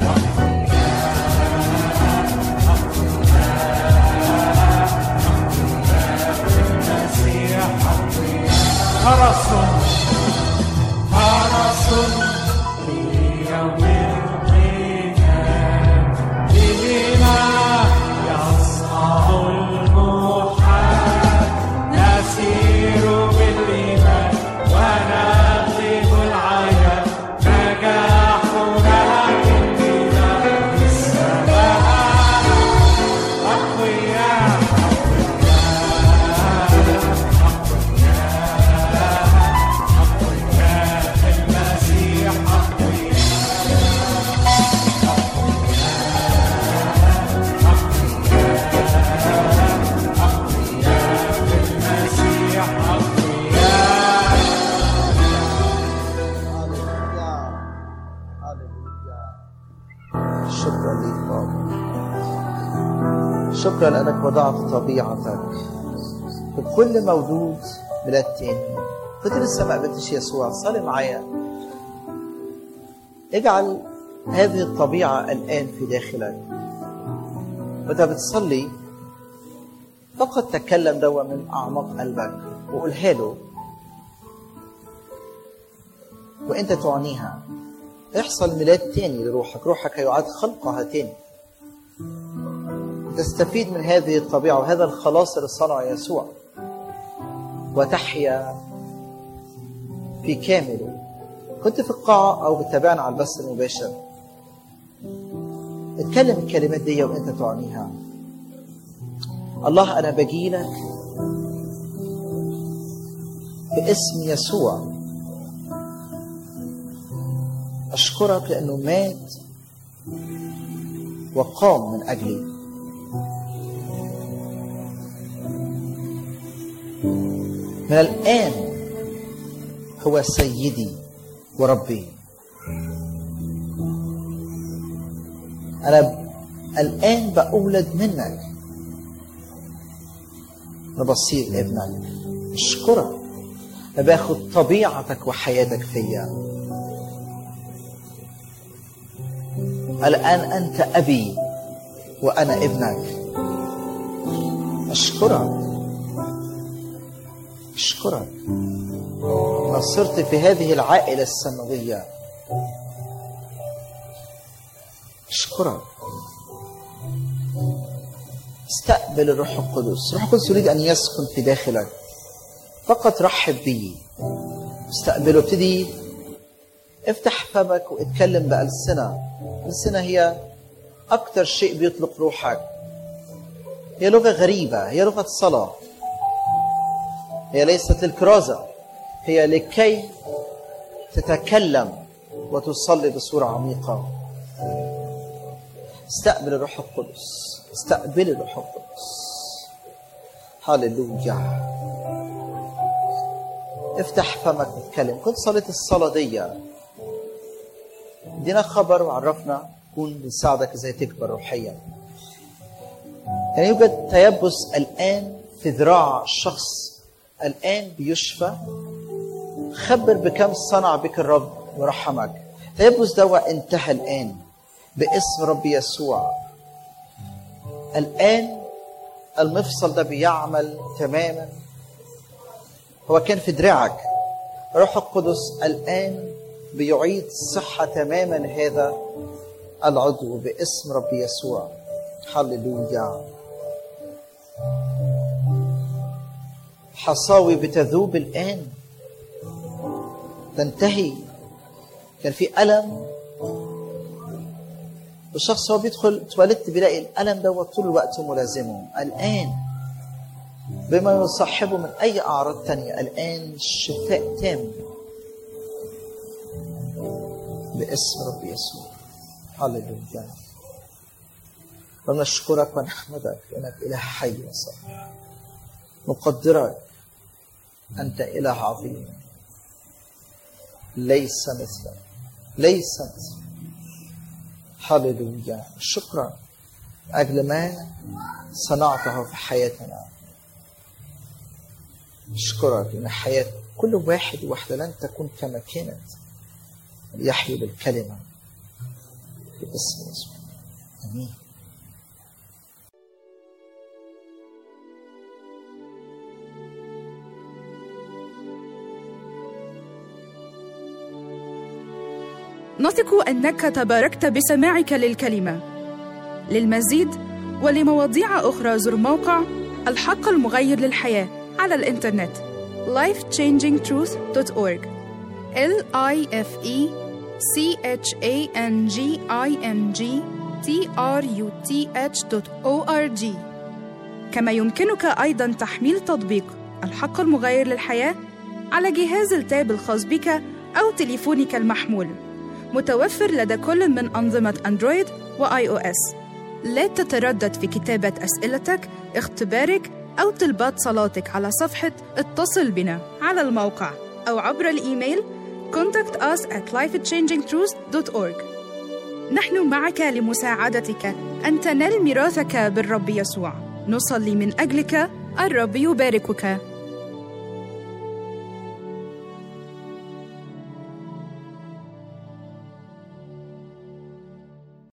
S3: في المسيح أقوياء فرس فرس في يوم القيامة بنا يصنع المحال نسير بالإيمان ونغلب العيان نجاحنا إننا بالسماء أقوياء أقوياء في المسيح أقوياء في المسيح أقوياء
S2: هللويا هللويا شكرا ليك بابا شكرا لانك وضعت طبيعتك في كل مولود بلاد تاني كنت لسه ما قابلتش يسوع صلي معايا اجعل هذه الطبيعة الآن في داخلك وانت بتصلي فقط تكلم دوا من أعماق قلبك وقولها له وانت تعنيها يحصل ميلاد تاني لروحك روحك هيعاد خلقها تاني تستفيد من هذه الطبيعة وهذا الخلاص اللي صنعه يسوع وتحيا في كامله كنت في القاعة أو بتابعنا على البث المباشر اتكلم الكلمات دي وانت تعنيها الله أنا بجيلك باسم يسوع أشكرك لأنه مات وقام من أجلي من الآن هو سيدي وربي انا الان بأولد منك انا بصير ابنك اشكرك انا باخد طبيعتك وحياتك فيا الان انت ابي وانا ابنك اشكرك اشكرك انا صرت في هذه العائله السماويه اشكرك استقبل الروح القدس الروح القدس يريد ان يسكن في داخلك فقط رحب به استقبله ابتدي افتح فمك واتكلم بألسنة الألسنة هي أكثر شيء بيطلق روحك هي لغة غريبة هي لغة صلاة هي ليست للكرازة هي لكي تتكلم وتصلي بصورة عميقة استقبل الروح القدس استقبل الروح القدس هللويا افتح فمك واتكلم كنت صليت الصلاة دي ادينا خبر وعرفنا كون بنساعدك ازاي تكبر روحيا كان يوجد تيبس الآن في ذراع الشخص الآن بيشفى خبر بكم صنع بك الرب ورحمك تيبس دوا انتهى الآن باسم رب يسوع الآن المفصل ده بيعمل تماما هو كان في دراعك روح القدس الآن بيعيد صحة تماما هذا العضو باسم رب يسوع هللويا حصاوي بتذوب الآن تنتهي كان في ألم والشخص هو بيدخل تواليت بيلاقي الألم دوت طول الوقت ملازمه الآن بما يصاحبه من أي أعراض تانية الآن شفاء تام باسم رب يسوع هللويا ونشكرك ونحمدك لأنك إله حي وصالح نقدرك أنت إله عظيم ليس مثلك ليس مثلك هللويا شكرا أجل ما صنعته في حياتنا أشكرك إن حياة كل واحد وواحدة لن تكون كما كانت يحيي بالكلمة باسم يسوع آمين
S1: نثق انك تباركت بسماعك للكلمه للمزيد ولمواضيع اخرى زر موقع الحق المغير للحياه على الانترنت lifechangingtruth.org l i f e c h a n g i n g t r u t h.org كما يمكنك ايضا تحميل تطبيق الحق المغير للحياه على جهاز التاب الخاص بك او تليفونك المحمول متوفر لدى كل من أنظمة أندرويد وآي أو إس. لا تتردد في كتابة أسئلتك، اختبارك أو طلبات صلاتك على صفحة اتصل بنا على الموقع أو عبر الإيميل contact us at lifechangingtruth.org نحن معك لمساعدتك أن تنال ميراثك بالرب يسوع نصلي من أجلك الرب يباركك